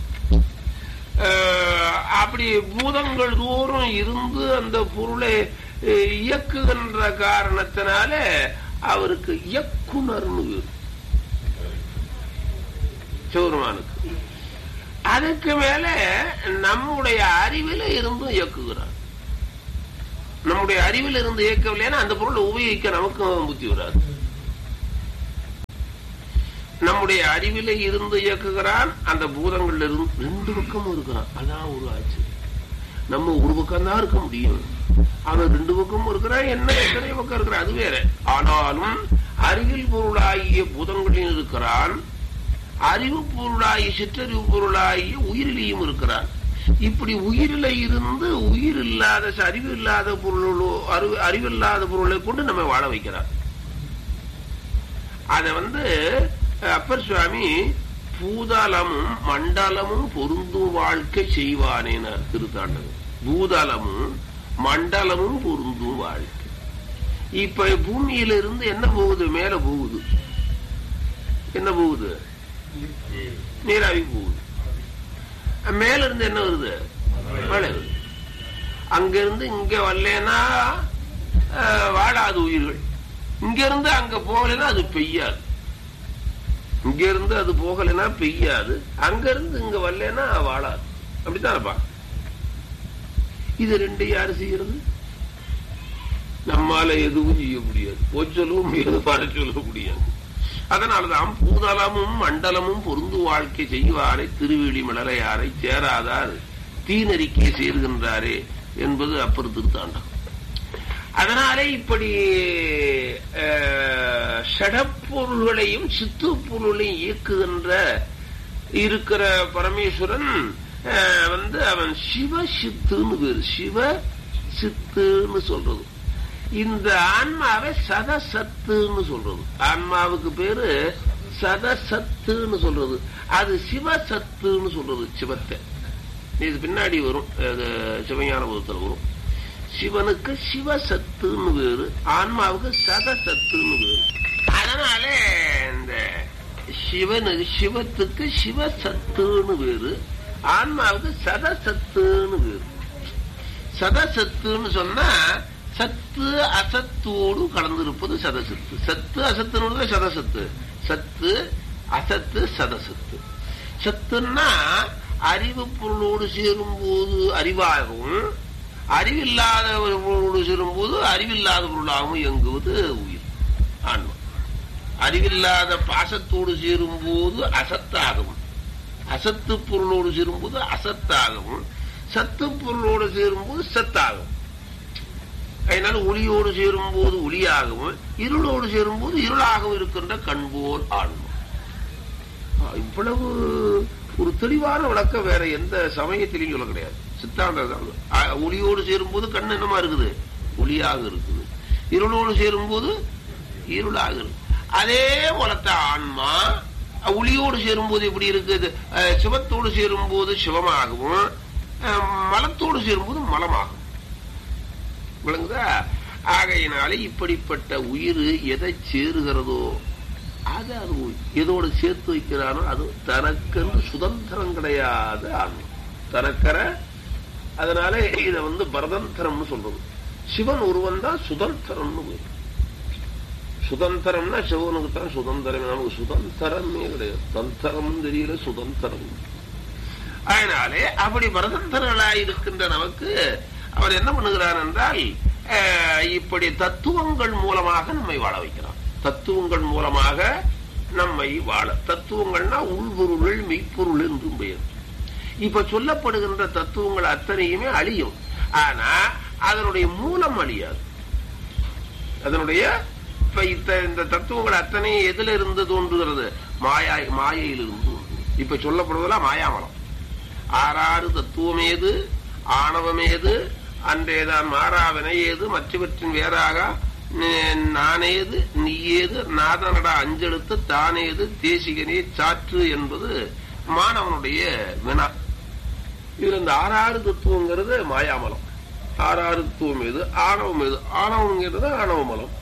அஹ், அப்படி பூதங்கள் தோறும் இருந்து அந்த பொருளை அஹ், இயக்குகின்ற காரணத்தினால அவருக்கு இயக்குனர்னு பேரு. சிவருமானுக்கு அதுக்கு மேல நம்முடைய அறிவில இருந்தும் இயக்குகிறார் நம்முடைய அறிவில் இருந்து இயக்கவில்லைன்னா அந்த பொருளை உபயோகிக்க நமக்கும் புத்தி வராது நம்முடைய அறிவில இருந்து இயக்குகிறான் அந்த பூதங்கள்ல இருந்து ரெண்டு பக்கமும் இருக்கிறான் அதான் ஒரு ஆச்சு நம்ம ஒரு பக்கம் தான் இருக்க முடியும் அவன் ரெண்டு பக்கமும் இருக்கிறான் என்ன எத்தனை பக்கம் இருக்கிறான் அது வேற ஆனாலும் அறிவில் பொருளாகிய பூதங்களில் இருக்கிறான் அறிவு பொருளாகிய சிற்றறிவு பொருளாகிய உயிரிலையும் இருக்கிறான் இப்படி உயிரில இருந்து உயிர் இல்லாத அறிவு இல்லாத பொருளோ அறிவு அறிவில்லாத பொருளை கொண்டு நம்ம வாழ வைக்கிறான் அத வந்து அப்பர் சுவாமி பூதலமும் மண்டலமும் பொருந்தும் வாழ்க்கை செய்வானேனார் திருத்தாண்டகம் பூதலமும் மண்டலமும் பொருந்தும் வாழ்க்கை இப்ப பூமியில இருந்து என்ன போகுது மேல போகுது என்ன போகுது நீராவி போகுது மேல இருந்து என்ன வருது மழை வருது அங்க இருந்து இங்க வரலன்னா அஹ், வாழாது உயிர்கள் இங்க இருந்து அங்க போகலைன்னா அது பெய்யாது இங்க இருந்து அது போகலைன்னா பெய்யாது அங்க இருந்து இங்க வரலன்னா வாழாது அப்படித்தானப்பா இது ரெண்டு யாரு செய்யறது நம்மால எதுவும் செய்ய முடியாது போய் சொல்லவும் முடியாது வர சொல்ல முடியாது அதனாலதான் பூதலமும் மண்டலமும் பொருந்து வாழ்க்கை செய்வாரை திருவிழி மலரையாரை சேராதார் தீநெறிக்கை சேர்கின்றாரே என்பது அப்பர் திருத்தாண்டம் அதனாலே இப்படி அஹ், ஷடப்பொருள்களையும் சித்து பொருளையும் இயக்குகின்ற இருக்கிற பரமேஸ்வரன் அஹ், வந்து அவன் சிவ சித்துன்னு பேரு சிவ சித்துன்னு சொல்றது இந்த ஆன்மாவை சதசத்துன்னு சொல்றது ஆன்மாவுக்கு பேரு சதசத்துன்னு சொல்றது அது சிவசத்துன்னு சொல்றது சிவத்தை இது பின்னாடி வரும் அது சிவஞான புதத்தில் வரும் சிவனுக்கு சிவசத்துன்னு பேரு ஆன்மாவுக்கு சதசத்துன்னு பேரு அதனால இந்த சிவனுக்கு சிவத்துக்கு சிவசத்துன்னு பேரு ஆன்மாவுக்கு சதசத்துன்னு பேரு சதசத்துன்னு சொன்னா சத்து அசத்தோடு கலந்திருப்பது சதசத்து சத்து அசத்துன்னு சதசத்து சத்து அசத்து சதசத்து சத்துன்னா அறிவு பொருளோடு சேரும் போது அறிவாகவும் அறிவில்லாத பொருளோடு சேரும் போது அறிவில்லாத பொருளாகவும் இயங்குவது உயிர் ஆன்மா அறிவில்லாத பாசத்தோடு சேரும் போது அசத்தாகவும் அசத்து பொருளோடு சேரும்போது அசத்தாகவும் சத்து பொருளோடு சேரும்போது சத்தாகும் அதனால ஒளியோடு சேரும் போது ஒளியாகவும் இருளோடு சேரும் போது இருளாகவும் இருக்கின்ற கண்போல் ஆன்மா ஆ, இவ்வளவு ஒரு தெளிவான விளக்கம் வேற எந்த சமயத்திலையும் சொல்ல கிடையாது சித்தாந்த ஒளியோடு சேரும் போது கண் என்னமா இருக்குது ஒளியாக இருக்குது இருளோடு சேரும் போது இருளாக இருக்கு அதே போலத்த ஆன்மா அஹ், ஒளியோடு சேரும் போது எப்படி இருக்குது அஹ், சிவத்தோடு சேரும் போது சிவமாகவும் அஹ், மலத்தோடு சேரும் போது மலமாகும் விளங்குதா ஆகையினாலே இப்படிப்பட்ட உயிர் எதை சேருகிறதோ அது அது எதோடு சேர்த்து வைக்கிறானோ அது தனக்கென்று சுதந்திரம் கிடையாது ஆன்மா தனக்கர அதனால இத வந்து பரதந்திரம்னு சொல்றது சிவன் ஒருவன் தான் சுதந்திரம்னு பேரு. சுதந்திரம்னா சிவனுக்கு தான் சுதந்திரம் நமக்கு சுதந்திரமே கிடையாது தந்திரம் தெரியல சுதந்திரம் அதனாலே அப்படி பரதந்திரர்களாய் இருக்கின்ற நமக்கு அவர் என்ன பண்ணுகிறார் என்றால் அஹ், இப்படி தத்துவங்கள் மூலமாக நம்மை வாழ வைக்கிறார் தத்துவங்கள் மூலமாக நம்மை வாழ தத்துவங்கள்னா உள்பொருள் மெய்ப்பொருள் என்றும் பெயர் இப்ப சொல்லப்படுகின்ற தத்துவங்கள் அத்தனையுமே அழியும் ஆனா அதனுடைய மூலம் அழியாது அதனுடைய இப்ப இத்த- இந்த தத்துவங்கள் அத்தனை எதுல இருந்து தோன்றுகிறது மாயா மாயையிலிருந்து தோன்றுகிறது. இப்ப சொல்லப்படுவதெல்லாம் மாயாமலம் ஆறாறு தத்துவம் ஏது ஆணவம் ஏது அன்றேதான் மாறாவினை ஏது மற்றவற்றின் வேறாக ந- நானேது நீயேது நாதனடா அஞ்செழுத்து தானேது தேசிகனே சாற்று என்பது மாணவனுடைய வினா இதுல இந்த ஆறாறு தத்துவங்கிறது மாயாமலம் ஆறாறு தத்துவம் எது ஆணவம் எது ஆணவங்கிறது ஆணவமலம்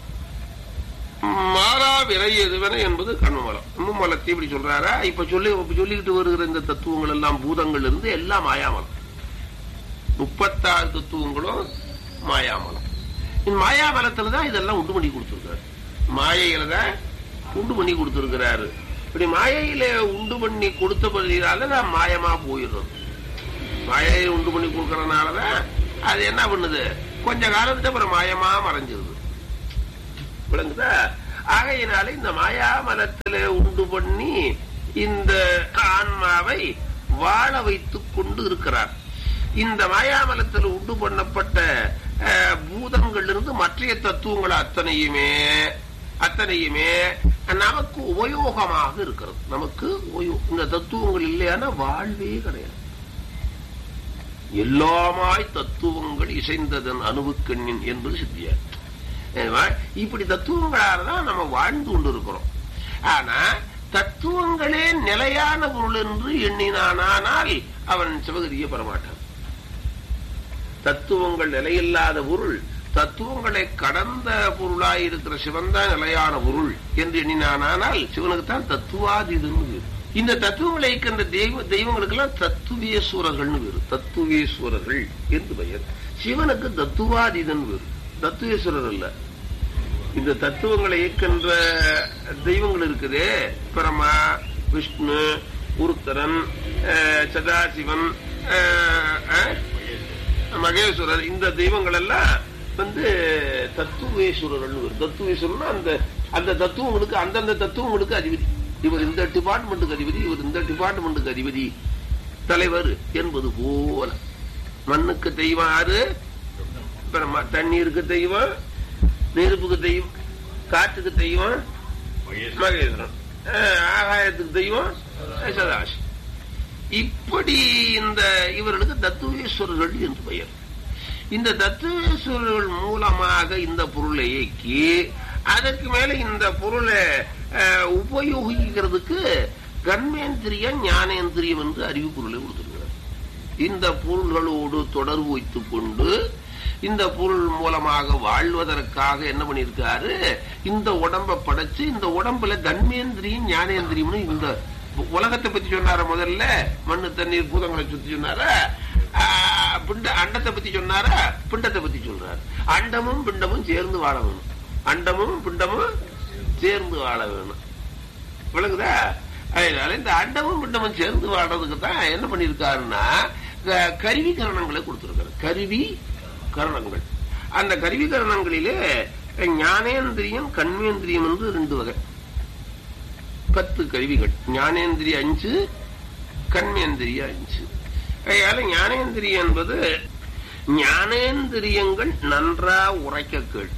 மாறா விரை எதுவென என்பது கண்மலம் மும்மலத்தை இப்படி சொல்றாரா இப்ப சொல்லி இப்ப சொல்லிக்கிட்டு வருகிற இந்த தத்துவங்கள் எல்லாம் பூதங்கள் இருந்து எல்லாம் மாயாமலம் முப்பத்தாறு தத்துவங்களும் மாயாமலம் இந்த மாயாமலத்துல தான் இதெல்லாம் உண்டு பண்ணி கொடுத்திருக்காரு மாயையில தான் உண்டு பண்ணி கொடுத்திருக்கிறாரு இப்படி மாயையில உண்டு பண்ணி கொடுத்தபடியால தான் மாயமா போயிடுறது மாயையை உண்டு பண்ணி கொடுக்கறதுனாலதான் அது என்ன பண்ணுது கொஞ்ச காலத்துல அப்புறம் மாயமா மறைஞ்சிருது விளங்குதா ஆகையினால இந்த மாயாமலத்திலே உண்டு பண்ணி இந்த ஆன்மாவை வாழ வைத்துக் கொண்டு இருக்கிறார் இந்த மாயாமலத்தில் உண்டு பண்ணப்பட்ட அஹ், பூதங்களிலிருந்து மற்றைய தத்துவங்கள் அத்தனையுமே அத்தனையுமே நமக்கு உபயோகமாக இருக்கிறது நமக்கு உபயோ- இந்த தத்துவங்கள் இல்லையான வாழ்வே கிடையாது எல்லாமாய் தத்துவங்கள் இசைந்ததன் அணுவுக்கண்ணின் என்பது சித்தியார் ஏன்னா, இப்படி தத்துவங்களால தான் நம்ம வாழ்ந்து கொண்டிருக்கிறோம் ஆனா தத்துவங்களே நிலையான பொருள் என்று எண்ணினானால் அவன் சிவகதியை பெறமாட்டான் தத்துவங்கள் நிலையில்லாத பொருள் தத்துவங்களை கடந்த பொருளாய் இருக்கிற சிவன் தான் நிலையான பொருள் என்று எண்ணினானால் சிவனுக்கு தான் தத்துவாதீதன் பேரு. இந்த தத்துவங்களை இருக்கின்ற தெய்வ தெய்வங்களுக்கெல்லாம் தத்துவேஸ்வரர்கள்னு பேரு தத்துவேஸ்வரர்கள் என்று பெயர் சிவனுக்கு தத்துவாதீதன் பேரு தத்துவேஸ்வரர் இல்ல இந்த தத்துவங்களை இயக்கின்ற தெய்வங்கள் இருக்குதே பிரமா விஷ்ணு உருத்தரன் அஹ், சதாசிவன் அஹ், அஹ், மகேஸ்வரர் இந்த தெய்வங்கள் எல்லாம் வந்து தத்துவேஸ்வரர்கள் தத்துவேஸ்வரர்னா அந்த அந்த தத்துவங்களுக்கு அந்தந்த தத்துவங்களுக்கு அதிபதி இவர் இந்த டிபார்ட்மெண்ட்டுக்கு அதிபதி இவர் இந்த டிபார்ட்மெண்ட்டுக்கு அதிபதி தலைவர் என்பது போல மண்ணுக்கு தெய்வம் யாரு அப்புறம் ம- தண்ணீருக்கு தெய்வம் நெருப்புக்கு தெய்வம் காற்றுக்கு தெய்வம் மகேஸ்வரன் அஹ், ஆகாயத்துக்கு தெய்வம் சதாசி இப்படி இந்த இவர்களுக்கு தத்துவேஸ்வரர்கள் என்று பெயர் இந்த தத்துவேஸ்வரர்கள் மூலமாக இந்த பொருளை இயக்கி அதற்கு மேல இந்த பொருளை அஹ், உபயோகிக்கிறதுக்கு கண்மேந்திரியம் ஞானேந்திரியம் என்று அறிவு பொருளை கொடுத்திருக்கிறார் இந்த பொருள்களோடு தொடர்பு வைத்துக் கொண்டு இந்த பொருள் மூலமாக வாழ்வதற்காக என்ன பண்ணிருக்காரு இந்த உடம்ப படைச்சு இந்த உடம்புல கண்மேந்திரியம் ஞானேந்திரியம்னு இந்த உலகத்தை பத்தி சொன்னார முதல்ல மண்ணு தண்ணீர் பூதங்களை சுத்தி சொன்னாரா ஆஹ், பிண்ட அண்டத்தை பத்தி சொன்னாரா பிண்டத்தை பத்தி சொல்றாரு அண்டமும் பிண்டமும் சேர்ந்து வாழ வேணும் அண்டமும் பிண்டமும் சேர்ந்து வாழ வேணும் விளங்குதா அதனால இந்த அண்டமும் பிண்டமும் சேர்ந்து வாழ்றதுக்கு தான் என்ன பண்ணிருக்காருன்னா க- கருவி கரணங்களை கொடுத்திருக்காரு கருவி கரணங்கள் அந்த கருவி கரணங்களிலே ஞானேந்திரியம் கண்மேந்திரியம் என்று ரெண்டு வகை பத்து கருவிகள் ஞானேந்திரிய அஞ்சு கண்மேந்திரிய அஞ்சு அதனால ஞானேந்திரியம் என்பது ஞானேந்திரியங்கள் நன்றா உரைக்க கேள்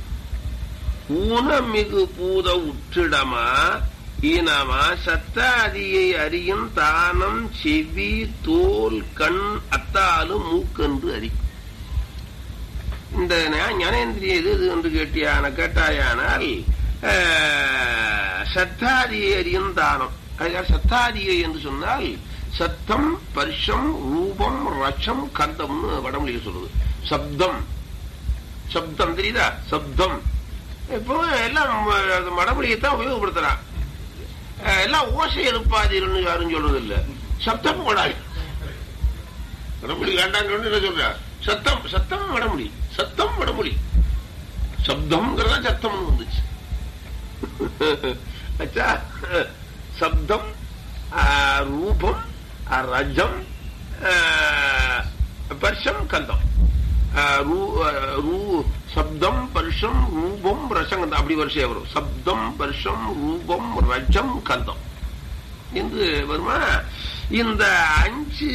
ஊனமிகு பூத உற்றிடமா ஈனமா சத்தாதியை அறியும் தானம் செவி தோல் கண் அத்தாலு மூக்கென்று அறி இந்த ஞா- ஞானேந்திரியம் எது எது என்று கேட்டியான கேட்டாயானால் ஆஹ், சத்தாதியை அறியும் தானம் அதுக்காக சத்தாதியை என்று சொன்னால் சத்தம் பரிசம் ரூபம் ரட்சம் கந்தம்னு வடமொழியில் சொல்றது சப்தம் சப்தம் தெரியுதா சப்தம் இப்போ எல்லாம் ம- மடமொழியைத்தான் உபயோகப்படுத்துறான் அஹ் எல்லாம் ஓசை எழுப்பாதீர்கள்னு யாரும் சொல்றது இல்ல சப்தம் போடாது வடமொழி வேண்டாம்னு சொன்னா என்ன சொல்ற சத்தம் சத்தம் வடமொழி சத்தம் வடமொழி சப்தம்ங்கிறதா சத்தம்னு வந்துச்சு அச்சா சப்தம் ஆ, ரூபம் ஆ, ரஜம் ஆ, பர்ஷம் கந்தம் ஆ, ரூ- ஆ, ரூ- சப்தம் பர்ஷம் ரூபம் ரசம் கந்தம் அப்படி வரிசையா வரும் சப்தம் பர்ஷம் ரூபம் ரஜம் கந்தம் என்று வருமா இந்த அஞ்சு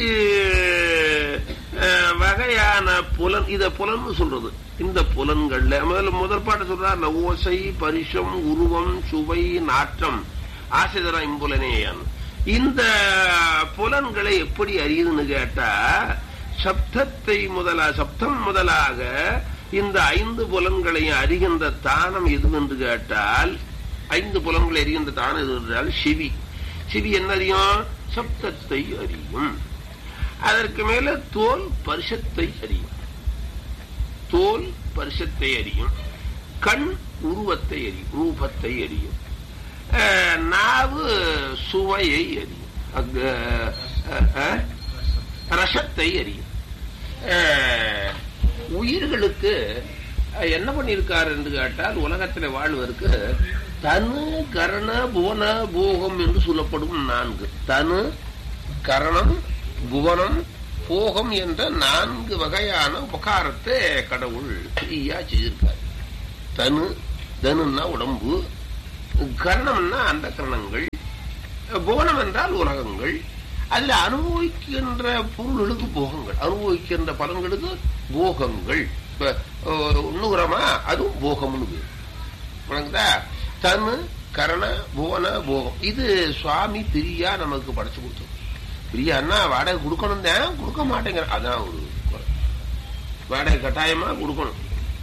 அஹ், வகையான புலன் இத புலன் சொல்றது இந்த புலன்கள்ல முதல்ல முதல் பாட்டு சொல்றாருல ஓசை பரிசம் உருவம் சுவை நாற்றம் ஆசைதரா இம்புலனேயான் இந்த புலன்களை எப்படி அறியுதுன்னு கேட்டா சப்தத்தை முதலா சப்தம் முதலாக இந்த ஐந்து புலன்களையும் அறிகின்ற தானம் எது என்று கேட்டால் ஐந்து புலன்களை அறிகின்ற தானம் எது என்றால் செவி செவி என்ன அறியும் சப்தத்தை அறியும் அதற்கு மேல தோல் பரிசத்தை அறியும் தோல் பரிசத்தை அறியும் கண் உருவத்தை அறியும் ரூபத்தை அறியும் அஹ், நாவு சுவையை அறியும் அங்க, அஹ், அஹ், ரசத்தை அறியும் அஹ், உயிர்களுக்கு அஹ், என்ன பண்ணியிருக்காரு என்று கேட்டால் உலகத்தில் வாழ்வதற்கு தனு கரண புவன போகம் என்று சொல்லப்படும் நான்கு தனு கரணம் புவனம் போகம் என்ற நான்கு வகையான உபகாரத்தை கடவுள் ஃப்ரீயா செய்திருக்காரு தனு தனுன்னா உடம்பு கரணம்னா அந்த கரணங்கள் போனம் என்றால் உலகங்கள் அதுல அனுபவிக்கின்ற பொருள்களுக்கு போகங்கள் அனுபவிக்கின்ற பலன்களுக்கு போகங்கள் இப்ப உண்ணுகிறோமா அதுவும் போகம்னு பேரு வணங்குதா தனு கரண புவன போகம் இது சுவாமி பிரியா நமக்கு படைச்சு கொடுத்தோம் பிரியான்னா வாடகை கொடுக்கணும் தான் கொடுக்க மாட்டேங்கிற அதான் ஒரு குறை. வாடகை கட்டாயமா கொடுக்கணும்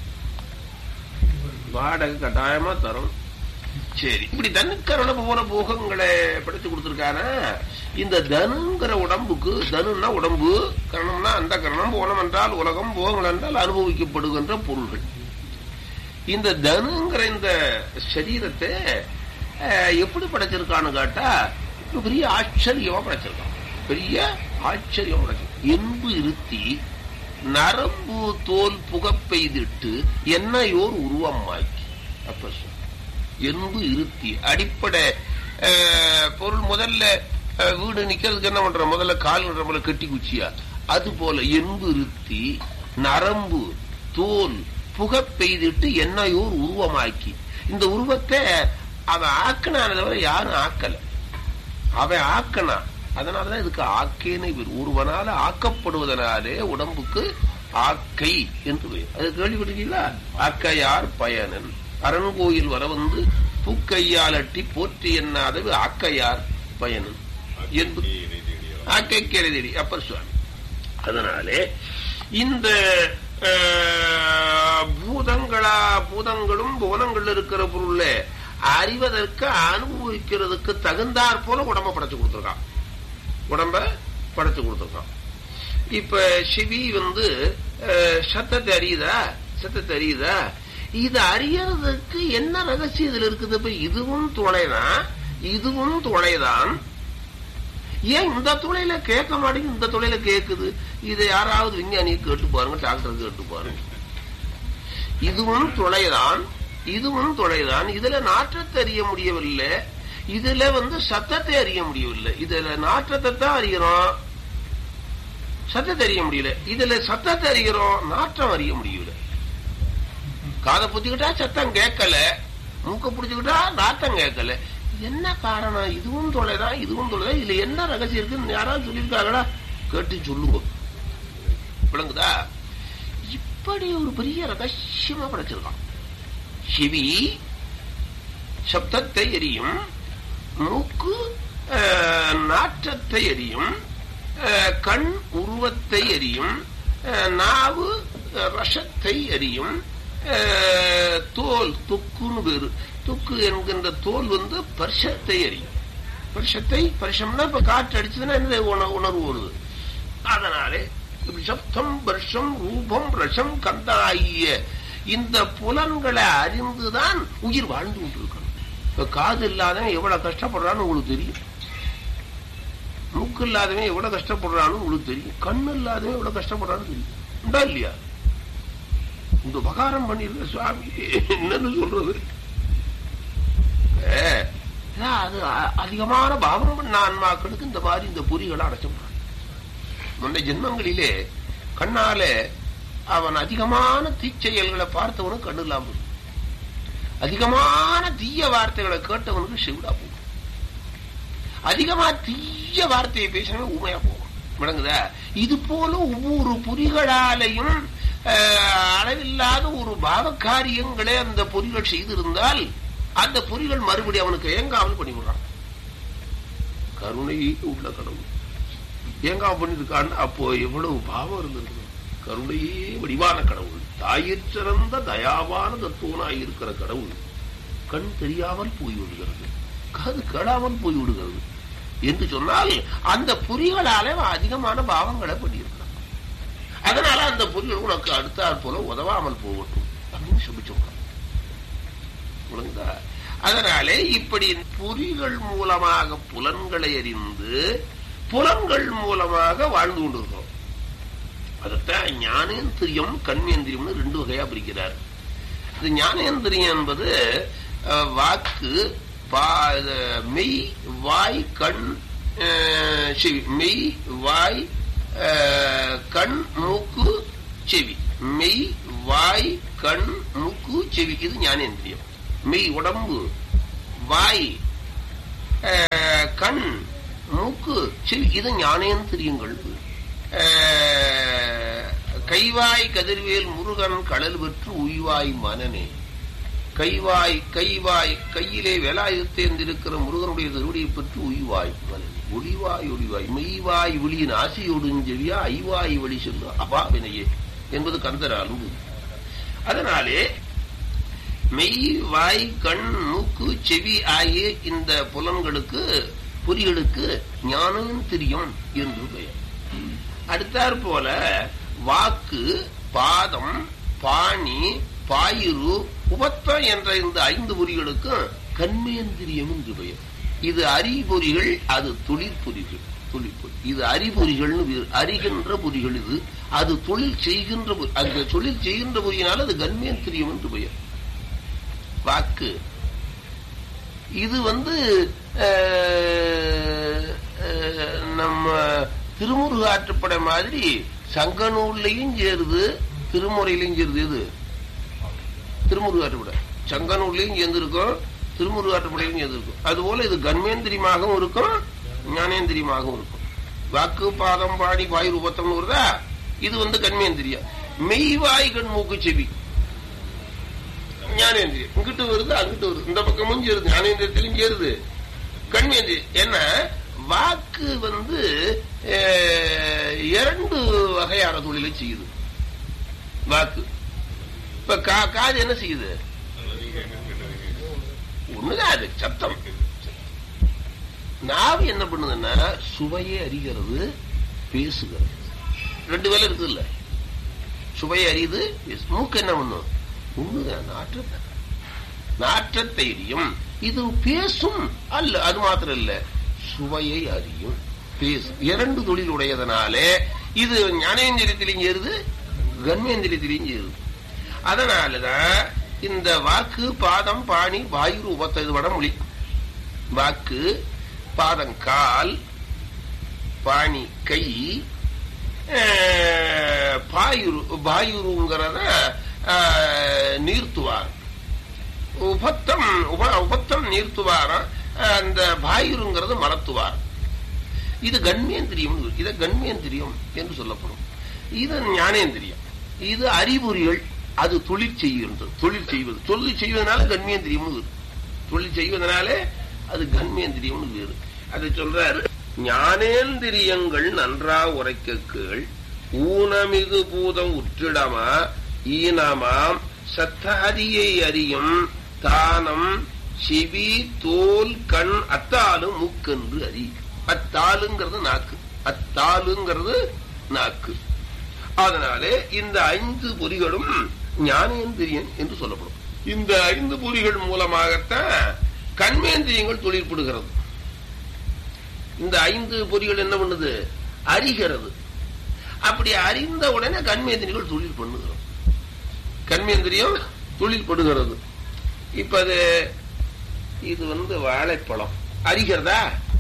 வாடகை கட்டாயமா தரணும் சரி இப்படி தனுக்கரண போன போகங்களை படைச்சு கொடுத்திருக்கானா இந்த தனுங்கிற உடம்புக்கு தனுன்னா உடம்பு கரணம்னா அந்த கரணம் போனம் என்றால் உலகம் போகங்கள் என்றால் அனுபவிக்கப்படுகின்ற பொருள்கள் இந்த தனுங்கிற இந்த சரீரத்தை அஹ், எப்படி படைச்சிருக்கான்னு கேட்டா பெரிய ஆச்சரியமா படைச்சிருக்கான் பெரிய ஆச்சரியமா படைச்சிருக்கான் என்பு இருத்தி நரம்பு தோல் புகப்பெய்திட்டு என்னையோர் உருவமாக்கி அப்ப சொல். என்பு இருத்தி அடிப்படை அஹ், பொருள் முதல்ல அஹ், வீடு நிக்கிறதுக்கு என்ன பண்ற முதல்ல கால் நம்மள கட்டி குச்சியா அது போல என்பு இருத்தி நரம்பு தோல் புகை பெய்திட்டு என்னையோர் உருவமாக்கி இந்த உருவத்தை அவன் ஆக்கினான தவிர யாரும் ஆக்கல அவன் ஆக்கினான் அதனாலதான் இதுக்கு ஆக்கேன்னு பேர் ஒருவனால ஆக்கப்படுவதனாலே உடம்புக்கு ஆக்கை என்று பெயர் அது கேள்விப்பட்டிருக்கீங்களா ஆக்கையார் பயனன் அரண்கோயில் வர வந்து பூக்கையால் அட்டி போற்றி எண்ணாதது ஆக்கையார் பயனன் என்பது ஆக்கைக்கு எழுதி அப்பர் சுவாமி அதனாலே இந்த அஹ், பூதங்களா பூதங்களும் புவனங்கள் இருக்கிற பொருள்ல அறிவதற்கு அனுபவிக்கிறதுக்கு தகுந்தாற் போல உடம்ப படைச்சு கொடுத்துருக்கான் உடம்ப படைச்சு கொடுத்துருக்கான் இப்ப சிவி வந்து அஹ், சத்தத்தை அறியுதா சத்தத்தை அறியுதா இது அறியறதுக்கு என்ன ரகசியம் இதுல இருக்குது இப்ப இதுவும் துளைதான் இதுவும் துளைதான் ஏன் இந்த துளையில கேட்க மாட்டேங்குது இந்த துளையில கேக்குது இதை யாராவது விஞ்ஞானியை கேட்டு பாருங்க டாக்டர் கேட்டு பாருங்க இதுவும் துளைதான் இதுவும் துளைதான் இதுல நாற்றத்தை அறிய முடியவில்லை இதுல வந்து சத்தத்தை அறிய முடியவில்லை இதுல நாற்றத்தை தான் அறிகிறோம் சத்தத்தை அறிய முடியல இதுல சத்தத்தை அறிகிறோம் நாற்றம் அறிய முடியல காதை புத்திக்கிட்டா சத்தம் கேட்கல மூக்க பிடிச்சுக்கிட்டா நாத்தம் கேட்கல என்ன காரணம் இதுவும் தொலைதான் இதுவும் தொலைதான் இதுல என்ன ரகசியம் இருக்குன்னு யாராவது சொல்லியிருக்காங்களா கேட்டு சொல்லுங்க விளங்குதா இப்படி ஒரு பெரிய ரகசியமா படைச்சிருக்கான் செவி சப்தத்தை எரியும் மூக்கு அஹ், நாற்றத்தை எரியும் அஹ், கண் உருவத்தை எரியும் அஹ், நாவு அஹ், ரசத்தை எரியும் அஹ், தோல் துக்குன்னு பேரு துக்கு என்கின்ற தோல் வந்து பர்ஷத்தை எரியும் பர்ஷத்தை பர்ஷம்னா இப்ப காற்று அடிச்சதுன்னா என்ன உண- உணர்வு வருது அதனாலே இப்படி சப்தம் வருஷம் ரூபம் ரசம் கந்தாகிய இந்த புலன்களை அறிந்துதான் உயிர் வாழ்ந்து கொண்டிருக்கணும் இப்ப காது இல்லாதவன் எவ்வளவு கஷ்டப்படுறான்னு உங்களுக்கு தெரியும் மூக்கு இல்லாதவன் எவ்வளவு கஷ்டப்படுறான்னு உங்களுக்கு தெரியும் கண்ணு இல்லாதவன் எவ்வளவு கஷ்டப்படுறான்னு தெரியும் உண்டா இல்லையா இந்த உபகாரம் பண்ணிருக்க சுவாமி என்னன்னு சொல்றது ஏ, ஏன் அது அ- அதிகமான பாவம் பண்ண ஆன்மாக்களுக்கு இந்த மாதிரி இந்த பொறிகளை அடைச்சுடுறான் முன்ன ஜென்மங்களிலே கண்ணாலே அவன் அதிகமான தீச்செயல்களை பார்த்தவனுக்கு கண்ணு இல்லாம போகும். அதிகமான தீய வார்த்தைகளை கேட்டவனுக்கு செவிடா போகும் அதிகமா தீய வார்த்தையை பேசினவன் ஊமையா போகும் விளங்குதா இது போல ஒவ்வொரு பொறிகளாலையும் அஹ், அளவில்லாத ஒரு பாவகாரியங்களை அந்த பொறிகள் செய்திருந்தால் அந்த பொறிகள் மறுபடியும் அவனுக்கு ஏங்காமல் பண்ணிவிடுறான் கருணை உள்ள கடவுள் ஏங்காம பண்ணிருக்கான்னு அப்போ எவ்வளவு பாவம் இருந்திருக்கணும் கருணையே வடிவான கடவுள் தாயிற் சிறந்த தயாவான தத்துவனாய் இருக்கிற கடவுள் கண் தெரியாமல் போய் விடுகிறது காது கேடாமல் போய் விடுகிறது என்று சொன்னால் அந்த பொறிகளாலே அவன் அதிகமான பாவங்களை பண்ணியிருக்கிறான் அதனால அந்த பொறிகள் உனக்கு அடுத்தாற் போல உதவாமல் போகட்டும் அப்படின்னு சொல்லி சொல்றான் விளங்குதா? அதனாலே இப்படி பொறிகள் மூலமாக புலன்களை அறிந்து புலன்கள் மூலமாக வாழ்ந்து கொண்டிருக்கிறோம் அதத்தான் ஞானேந்திரியம் கண்மேந்திரியம்னு ரெண்டு வகையா பிரிக்கிறார் இது ஞானேந்திரியம் என்பது அஹ், வாக்கு பா- இது மெய் வாய் கண் அஹ், செவி மெய் வாய் அஹ், கண் மூக்கு செவி மெய் வாய் கண் மூக்கு செவி இது ஞானேந்திரியம் மெய் உடம்பு வாய் அஹ், கண் மூக்கு செவி இது ஞானேந்திரியங்கள் அஹ், கைவாய் கதிர்வேல் முருகன் கடல் பெற்று உய்வாய் மனனே கைவாய் கைவாய் கையிலே வேலாயுத்தேர்ந்திருக்கிற முருகனுடைய திருவடியை பெற்று உய்வாய் மனனே ஒளிவாய் ஒளிவாய் மெய்வாய் ஒளியின் ஆசையோடும் செவியா ஐவாய் வழி சொல்லு அபாவினையே என்பது கந்தர் அன்பு அதனாலே மெய் வாய் கண் மூக்கு செவி ஆகிய இந்த புலன்களுக்கு பொறிகளுக்கு ஞானம் தெரியும் என்று பெயர் அடுத்தாற் போல வாக்கு பாதம் பாணி பாயிரு உபத்தம் என்ற இந்த ஐந்து பொறிகளுக்கும் கண்மேந்திரியம் என்று பெயர் இது அறிபொறிகள் அது தொழிற்பொறிகள் தொழிற்பொறி இது அறிபொறிகள்னு வேறு. அறிகின்ற பொறிகள் இது அது தொழில் செய்கின்ற பொறி. அந்த தொழில் செய்கின்ற பொறியினால் அது கண்மேந்திரியம் என்று பெயர் வாக்கு இது வந்து அஹ், அஹ், நம்ம திருமுருகாற்றுப்படை மாதிரி சங்கநூல்லையும் சேருது திருமுறையிலையும் சேருது எது திருமுருகாற்றுப்படை சங்கநூல்லையும் சேர்ந்திருக்கும் திருமுருகாற்றுப்படையிலும் சேர்ந்திருக்கும் அதுபோல இது கண்மேந்திரியமாகவும் இருக்கும் ஞானேந்திரியமாகவும் இருக்கும் வாக்கு பாதம் பாடி வாய் ரூபத்தம்னு வருதா இது வந்து கண்மேந்திரியம் மெய்வாய் கண் மூக்கு செவி ஞானேந்திரியம் இங்கிட்டு வருது அங்கிட்டு வருது இந்த பக்கமும் சேருது ஞானேந்திரியத்திலும் சேருது கண்மேந்திரியம் என்ன வாக்கு வந்து அஹ், இரண்டு வகையான தொழிலை செய்யுது வாக்கு இப்ப கா- காது என்ன செய்யுது ஒண்ணுதான் அது சத்தம் நாவு என்ன பண்ணுதுன்னா சுவையை அறிகிறது பேசுகிறது ரெண்டு வேலை இருக்குது இல்ல சுவையை அறியுது பேசு- மூக்கு என்ன பண்ணும் ஒண்ணுதான் நாற்றத்தை நாற்றத்தை அறியும் இது பேசும் அல்ல அது மாத்திரம் இல்ல சுவையை அறியும் பேசும் இரண்டு தொழில் உடையதனாலே இது ஞானேந்திரியத்திலையும் சேருது கண்மேந்திரியத்திலையும் சேருது அதனாலதான் இந்த வாக்கு பாதம் பாணி வாயு ரூபத்தை இது வடமொழி வாக்கு பாதம் கால் பாணி கை அஹ், பாயுரு பாயுருங்கிறத அஹ், நீர்த்துவார் உபத்தம் உப உபத்தம் நீர்த்துவாரம் அந்த பாயுருங்கிறது மலத்துவார் இது கண்மேந்திரியம் இதை கண்மேந்திரியம் என்று சொல்லப்படும் இது ஞானேந்திரியம் இது அறிகுறிகள் அது தொழில் செய்கின்றது தொழில் செய்வது தொழில் செய்வதனால கண்மேந்திரியம் வேறு தொழில் செய்வதனாலே அது கண்மேந்திரியம் வேறு அதை சொல்றாரு ஞானேந்திரியங்கள் நன்றா உரைக்க கீழ் ஊனமிகு பூதம் உற்றிடமா ஈனமாம் சத்தாதியை அறியும் தானம் செவி தோல் கண் அத்தாலு மூக்கென்று அறி அத்தாளுங்கிறது நாக்கு அத்தாளுங்கிறது நாக்கு அதனாலே இந்த ஐந்து பொறிகளும் ஞானேந்திரியன் என்று சொல்லப்படும் இந்த ஐந்து பொறிகள் மூலமாகத்தான் கண்மேந்திரியங்கள் தொழிற்படுகிறது இந்த ஐந்து பொறிகள் என்ன பண்ணுது அறிகிறது அப்படி அறிந்த உடனே கண்மேந்திரியங்கள் தொழில் பண்ணுகிறோம் கண்மேந்திரியம் தொழில் படுகிறது இப்ப அது இது வந்து வாழைப்பழம் அறிகிறதா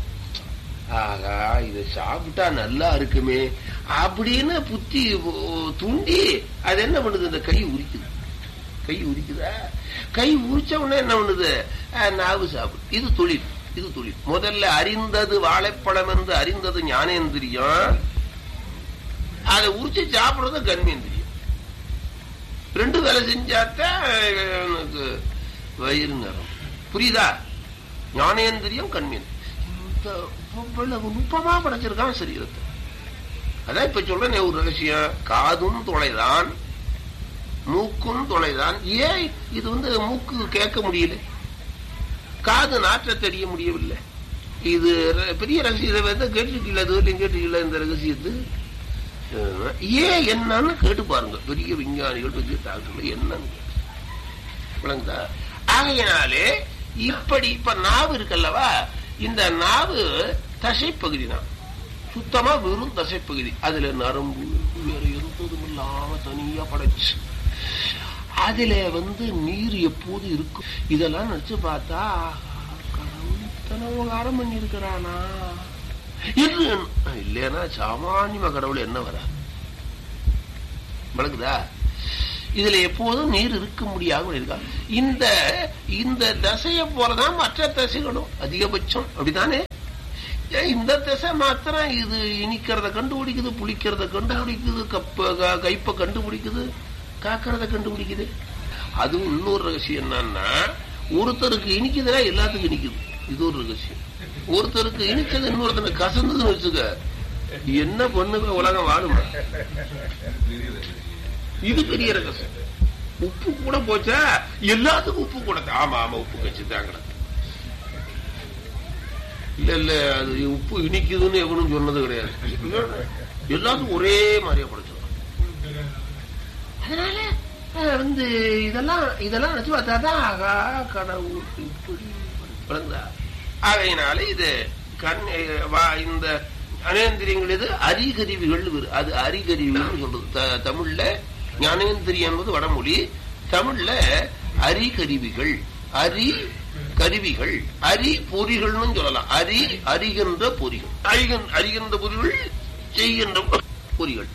ஆகா இதை சாப்பிட்டா நல்லா இருக்குமே அப்படின்னு புத்தி ஓ, தூண்டி அது என்ன பண்ணுது இந்த கை உரிக்குது கை உரிக்குதா கை உரிச்ச உடனே என்ன பண்ணுது அஹ், நாவு சாப்பிடு இது தொழில் இது தொழில் முதல்ல அறிந்தது வாழைப்பழம் என்று அறிந்தது ஞானேந்திரியம் அதை உரிச்சு சாப்பிடுறது கண்மேந்திரியம் ரெண்டு வேலை செஞ்சாத்தான் எனக்கு வயிறு நிறம் புரியுதா ஞானேந்திரியம் கண்மேந்திரியம் இந்த இவ்வளவு நுட்பமா படைச்சிருக்கான் சரீரத்தை அதான் இப்ப சொல்றேன் ஒரு ரகசியம் காதும் தொலைதான் மூக்கும் தொலைதான் ஏன் இது வந்து மூக்கு கேட்க முடியல காது நாற்றை தெரிய முடியவில்லை இது ர- பெரிய ரகசியத்தை வந்து கேட்டிருக்கீங்களா இது வரையும் கேட்டிருக்கீங்களா இந்த ரகசியத்து அஹ், ஏன் என்னன்னு கேட்டு பாருங்க பெரிய விஞ்ஞானிகள் பெரிய டாக்டர்கள் என்னன்னு கேட்டு. விளங்குதா ஆகையினாலே இப்படி இப்ப நாவு இருக்கல்லவா இந்த நாவு தசைப்பகுதி தான் சுத்தமா வெறும் தசைப்பகுதி அதுல நரம்பு வேற எந்ததும் இல்லாம தனியா படைச்சு அதுல வந்து நீர் எப்போது இருக்கும் இதெல்லாம் நினைச்சு பார்த்தா ஆஹா, கடவுள் இத்தனை உபகாரம் பண்ணி இருக்கிறானா என்று இல்லைன்னா சாமானியமா கடவுள் என்ன வரா விளக்குதா இதுல எப்போதும் நீர் இருக்க முடியாம இருக்கா இந்த இந்த தசையை போலதான் மற்ற தசைகளும் அதிகபட்சம் அப்படித்தானே ஏன் இந்த திசை மாத்திரம் இது இனிக்கிறத கண்டுபிடிக்குது புளிக்கிறத கண்டுபிடிக்குது கப்ப க- கைப்ப கண்டுபிடிக்குது காக்கிறத கண்டுபிடிக்குது அதுவும் இன்னொரு ரகசியம் என்னன்னா ஒருத்தருக்கு இனிக்குதுன்னா எல்லாத்துக்கும் இனிக்குது இது ஒரு ரகசியம் ஒருத்தருக்கு இனிச்சது இன்னொருத்தனுக்கு கசந்ததுன்னு வச்சுக்க என்ன பண்ணுவ உலகம் வாழுமா இது பெரிய ரகசியம் உப்பு கூட போச்சா எல்லாத்துக்கும் உப்பு கூட ஆமா ஆமா உப்பு கட்சி தாங்கடா இல்ல இல்ல அது உப்பு இனிக்குதுன்னு எவனும் சொன்னது கிடையாது எல்லாத்துக்கும் ஒரே மாதிரியா படைச்சிடும் அதனால அஹ், வந்து இதெல்லாம் இதெல்லாம் நினைச்சு பார்த்தாதான் ஆகா கடவுள் இப்படி விளங்குதா ஆகையினால இது கண் அஹ், வா- இந்த அனேந்திரியங்கள் இது அறிகருவிகள் வேறு. அது அறிகருவிகள் சொல்றது த- தமிழ்ல ஞானேந்திரியம் என்பது வடமொழி தமிழ்ல அறிகருவிகள் அரி கருவிகள் அரி பொறிகள்னு சொல்லலாம் அரி அறிகின்ற பொறிகள் அறிகின்ற அறிகின்ற பொறிகள் செய்கின்ற பொறிகள்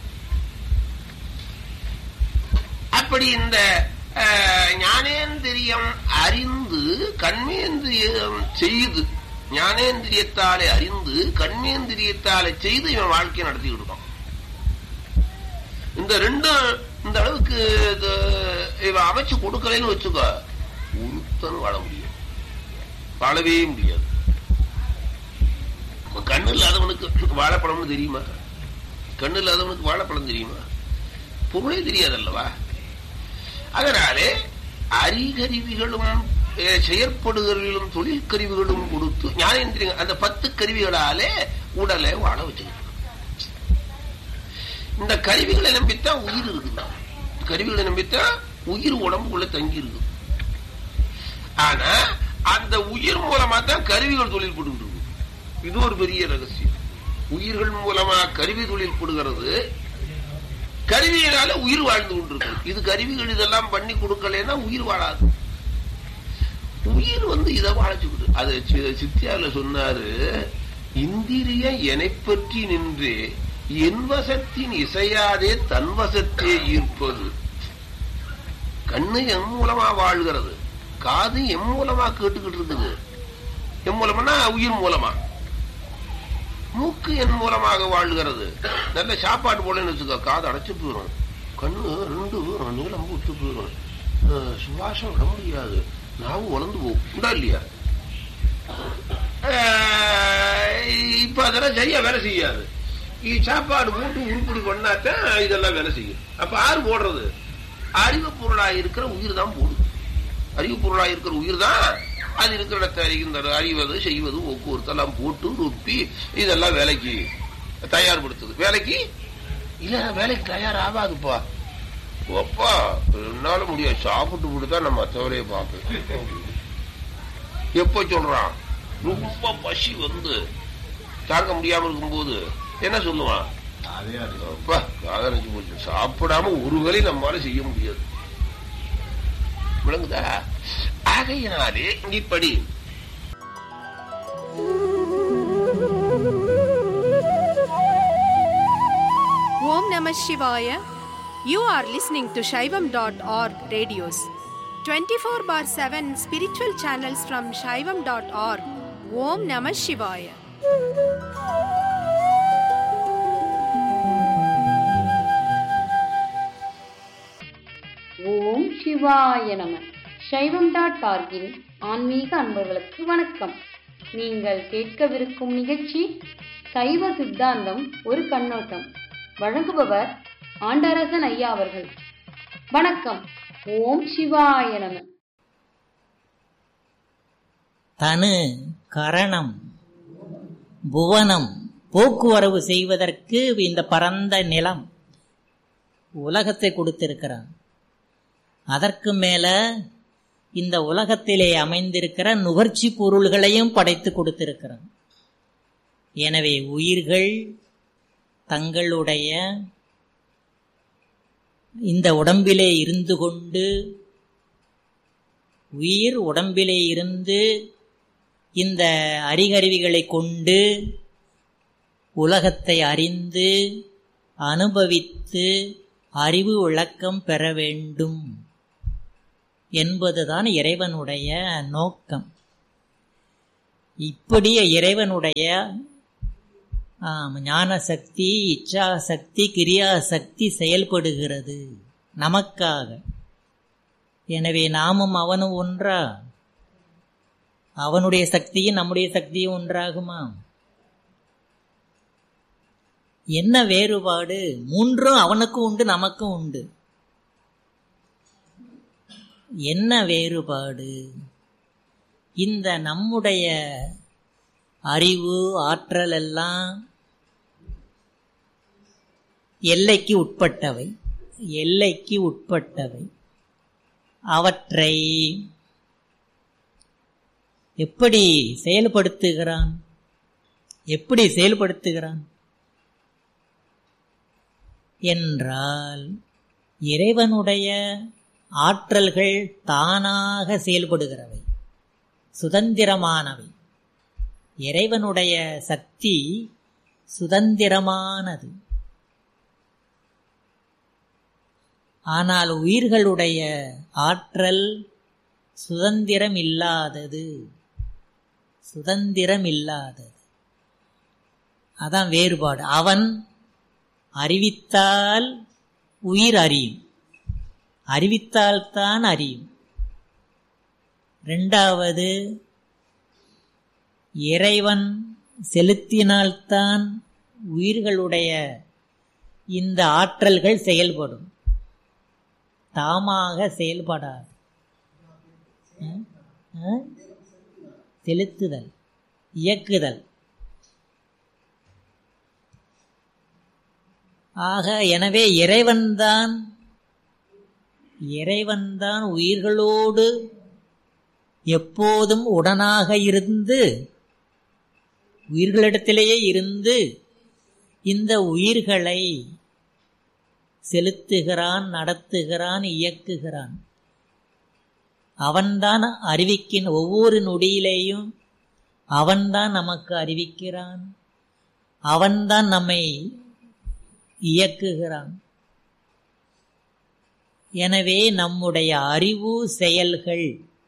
அப்படி இந்த அஹ், ஞானேந்திரியம் அறிந்து கண்மேந்திரியம் செய்து ஞானேந்திரியத்தாலே அறிந்து கண்மேந்திரியத்தாலே செய்து இவன் வாழ்க்கையை நடத்திக்கிட்டு இருக்கான் இந்த ரெண்டும் இந்த அளவுக்கு இது இவன் அமைச்சு கொடுக்கலைன்னு வச்சுக்கோ ஒருத்தனும் வாழ முடியும் வாழவே முடியாது இப்ப கண்ணு இல்லாதவனுக்கு வாழைப்பழம்னு தெரியுமா கண்ணு இல்லாதவனுக்கு வாழைப்பழம் தெரியுமா பொருளே தெரியாதல்லவா அதனாலே அறிகருவிகளும் அஹ், செயற்படுகளிலும் தொழில் கருவிகளும் கொடுத்து ஞானேந்திரியங்கள் அந்த பத்து கருவிகளாலே உடலை வாழ வச்சுக்கிட்டு இந்த கருவிகளை நம்பித்தான் உயிர் இருக்குதா கருவிகளை நம்பித்தான் உயிர் உடம்புக்குள்ள தங்கி இருக்கு ஆனா அந்த உயிர் மூலமா தான் கருவிகள் தொழில் போட்டுக்கிட்டு இருக்கு இது ஒரு பெரிய ரகசியம் உயிர்கள் மூலமா கருவி தொழில் போடுகிறது கருவியினால உயிர் வாழ்ந்து கொண்டிருக்கு இது கருவிகள் இதெல்லாம் பண்ணி கொடுக்கலன்னா உயிர் வாழாது உயிர் வந்து இதை வாழச்சுக்கிட்டு அது சி- சித்தியால சொன்னாரு இந்திரிய எனை பற்றி நின்று என் வசத்தின் இசையாதே தன் வசத்தே ஈர்ப்பது கண்ணு எம் மூலமா வாழ்கிறது காது எம் மூலமா கேட்டுக்கிட்டு இருக்குது எம் மூலமானா உயிர் மூலமா மூக்கு என் மூலமாக வாழ்கிறது நல்ல சாப்பாடு போலன்னு வச்சுக்கோ காது அடைச்சு போயிடும் கண்ணு ரெண்டு நீளம் விட்டு போயிடும் அஹ், சுவாசம் விட முடியாது நாவு வளர்ந்து போகும் உண்டா இல்லையா அஹ், இப்ப அதெல்லாம் சரியா வேலை செய்யாது இது சாப்பாடு போட்டு உருப்படி பண்ணாதான் இதெல்லாம் வேலை செய்யும் அப்ப யாரு போடுறது அறிவு பொருளா இருக்கிற உயிர் தான் போடுது அறிவு பொருளா இருக்கிற உயிர் தான் அது இருக்கிற இடத்தை அறிகின்ற அறிவது செய்வது போக்குவரத்தெல்லாம் போட்டு ரொப்பி இதெல்லாம் வேலைக்கு தயார்படுத்துது வேலைக்கு இல்ல வேலைக்கு தயார் ஆகாதுப்பா அப்பா என்னால முடியாது சாப்பிட்டு போட்டு தான் நான் மற்ற வேலையை பார்ப்பேன் எப்ப சொல்றான் ரொம்ப பசி வந்து தாங்க முடியாம இருக்கும்போது என்ன சொல்லுவான் அப்பா காதலிச்சு போச்சு சாப்பிடாம ஒரு வேலை நம்மால செய்ய முடியாது விளங்குதா ஆகையினாலே இப்படி Om Namah Shivaya. You are listening to Shaivam.org radios. 24 bar 7 spiritual channels from Shaivam.org. Om Namah Shivaya. ஓம் சிவாய நம சைவம் டாட் ஆர்கின் ஆன்மீக அன்பர்களுக்கு வணக்கம் நீங்கள் கேட்கவிருக்கும் நிகழ்ச்சி சைவ சித்தாந்தம் ஒரு கண்ணோட்டம் வழங்குபவர் ஆண்டரசன் ஐயா அவர்கள் வணக்கம் ஓம் சிவாய நம தனு கரணம் புவனம் போக்குவரவு செய்வதற்கு இந்த பரந்த நிலம் உலகத்தை கொடுத்திருக்கிறான் அதற்கு மேல இந்த உலகத்திலே அமைந்திருக்கிற நுகர்ச்சி பொருள்களையும் படைத்து கொடுத்திருக்கிறான் எனவே உயிர்கள் தங்களுடைய இந்த உடம்பிலே இருந்து கொண்டு உயிர் உடம்பிலே இருந்து இந்த அறிகருவிகளை கொண்டு உலகத்தை அறிந்து அனுபவித்து அறிவு விளக்கம் பெற வேண்டும் என்பதுதான் இறைவனுடைய நோக்கம் இப்படி இறைவனுடைய ஆம், ஞான சக்தி இச்சா சக்தி கிரியா சக்தி செயல்படுகிறது நமக்காக எனவே நாமும் அவனும் ஒன்றா அவனுடைய சக்தியும் நம்முடைய சக்தியும் ஒன்றாகுமா என்ன வேறுபாடு மூன்றும் அவனுக்கும் உண்டு நமக்கும் உண்டு என்ன வேறுபாடு இந்த நம்முடைய அறிவு ஆற்றல் எல்லாம் எல்லைக்கு உட்பட்டவை எல்லைக்கு உட்பட்டவை அவற்றை எப்படி செயல்படுத்துகிறான் எப்படி செயல்படுத்துகிறான் என்றால் இறைவனுடைய ஆற்றல்கள் தானாக செயல்படுகிறவை சுதந்திரமானவை இறைவனுடைய சக்தி சுதந்திரமானது ஆனால் உயிர்களுடைய ஆற்றல் சுதந்திரம் இல்லாதது சுதந்திரம் இல்லாதது அதான் வேறுபாடு அவன் அறிவித்தால் உயிர் அறியும் அறிவித்தால்தான் அறியும் இரண்டாவது இறைவன் செலுத்தினால்தான் உயிர்களுடைய இந்த ஆற்றல்கள் செயல்படும் தாமாக செயல்படாது அஹ்? அஹ்? செலுத்துதல் இயக்குதல் ஆக எனவே இறைவன்தான் இறைவன்தான் உயிர்களோடு எப்போதும் உடனாக இருந்து உயிர்களிடத்திலேயே இருந்து இந்த உயிர்களை செலுத்துகிறான் நடத்துகிறான் இயக்குகிறான் அவன்தான் அறிவிக்கின் ஒவ்வொரு நொடியிலேயும் அவன்தான் நமக்கு அறிவிக்கிறான் அவன்தான் நம்மை இயக்குகிறான் எனவே நம்முடைய அறிவு செயல்கள்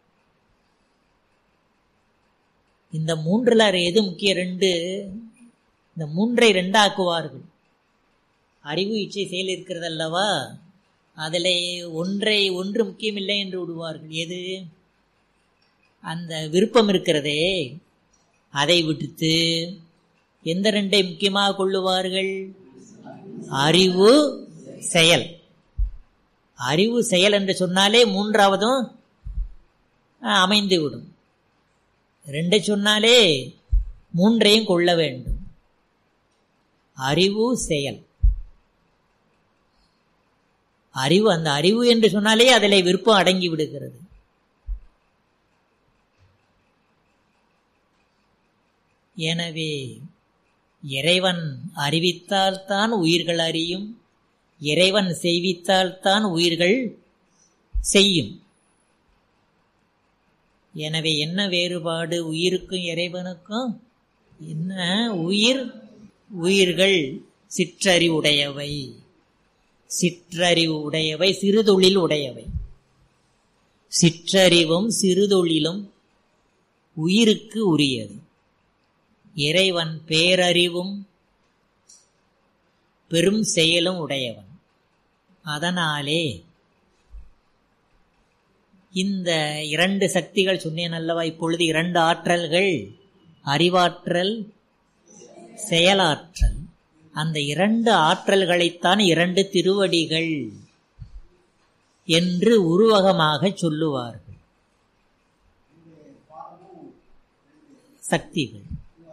இந்த மூன்றுல எது முக்கிய ரெண்டு இந்த மூன்றை ரெண்டாக்குவார்கள் அறிவு இச்சை செயல் இருக்கிறது அல்லவா அதில் ஒன்றை ஒன்று முக்கியமில்லை என்று விடுவார்கள் எது அந்த விருப்பம் இருக்கிறதே அதை விடுத்து எந்த ரெண்டை முக்கியமாக கொள்ளுவார்கள் அறிவு செயல் அறிவு செயல் என்று சொன்னாலே மூன்றாவதும் அஹ், அமைந்துவிடும் ரெண்டை சொன்னாலே மூன்றையும் கொள்ள வேண்டும் அறிவு செயல் அறிவு அந்த அறிவு என்று சொன்னாலே அதில் விருப்பம் அடங்கி விடுகிறது எனவே இறைவன் அறிவித்தால்தான் உயிர்கள் அறியும் இறைவன் செய்வித்தால்தான் உயிர்கள் செய்யும் எனவே என்ன வேறுபாடு உயிருக்கும் இறைவனுக்கும் என்ன உயிர் உயிர்கள் சிற்றறிவுடையவை சிற்றறிவு உடையவை சிறுதொழில் உடையவை சிற்றறிவும் சிறுதொழிலும் உயிருக்கு உரியது இறைவன் பேரறிவும் பெரும் செயலும் உடையவன் அதனாலே இந்த இரண்டு சக்திகள் சொன்னேன் அல்லவா இப்பொழுது இரண்டு ஆற்றல்கள் அறிவாற்றல் செயலாற்றல் அந்த இரண்டு ஆற்றல்களைத்தான் இரண்டு திருவடிகள் என்று உருவகமாக சொல்லுவார்கள் சக்திகள்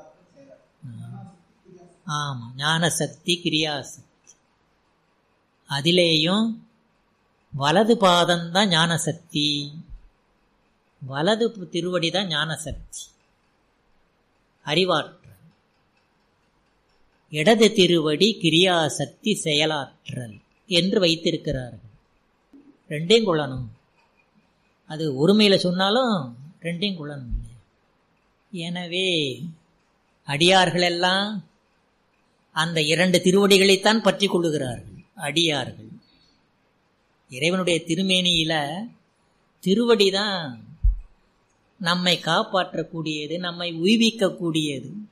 ஆமா ஞான சக்தி கிரியாசக்தி அதிலேயும் வலது பாதம்தான் ஞான சக்தி வலது திருவடி தான் ஞான சக்தி அறிவாற்றல் இடது திருவடி கிரியாசக்தி செயலாற்றல் என்று வைத்திருக்கிறார்கள் ரெண்டையும் கொள்ளணும் அது ஒருமையில சொன்னாலும் ரெண்டையும் கொள்ளணும் எனவே அடியார்கள் எல்லாம் அந்த இரண்டு திருவடிகளைத்தான் பற்றி கொள்ளுகிறார்கள் அடியார்கள் இறைவனுடைய திருமேனியில திருவடிதான் நம்மை காப்பாற்றக்கூடியது நம்மை உய்விக்கக்கூடியது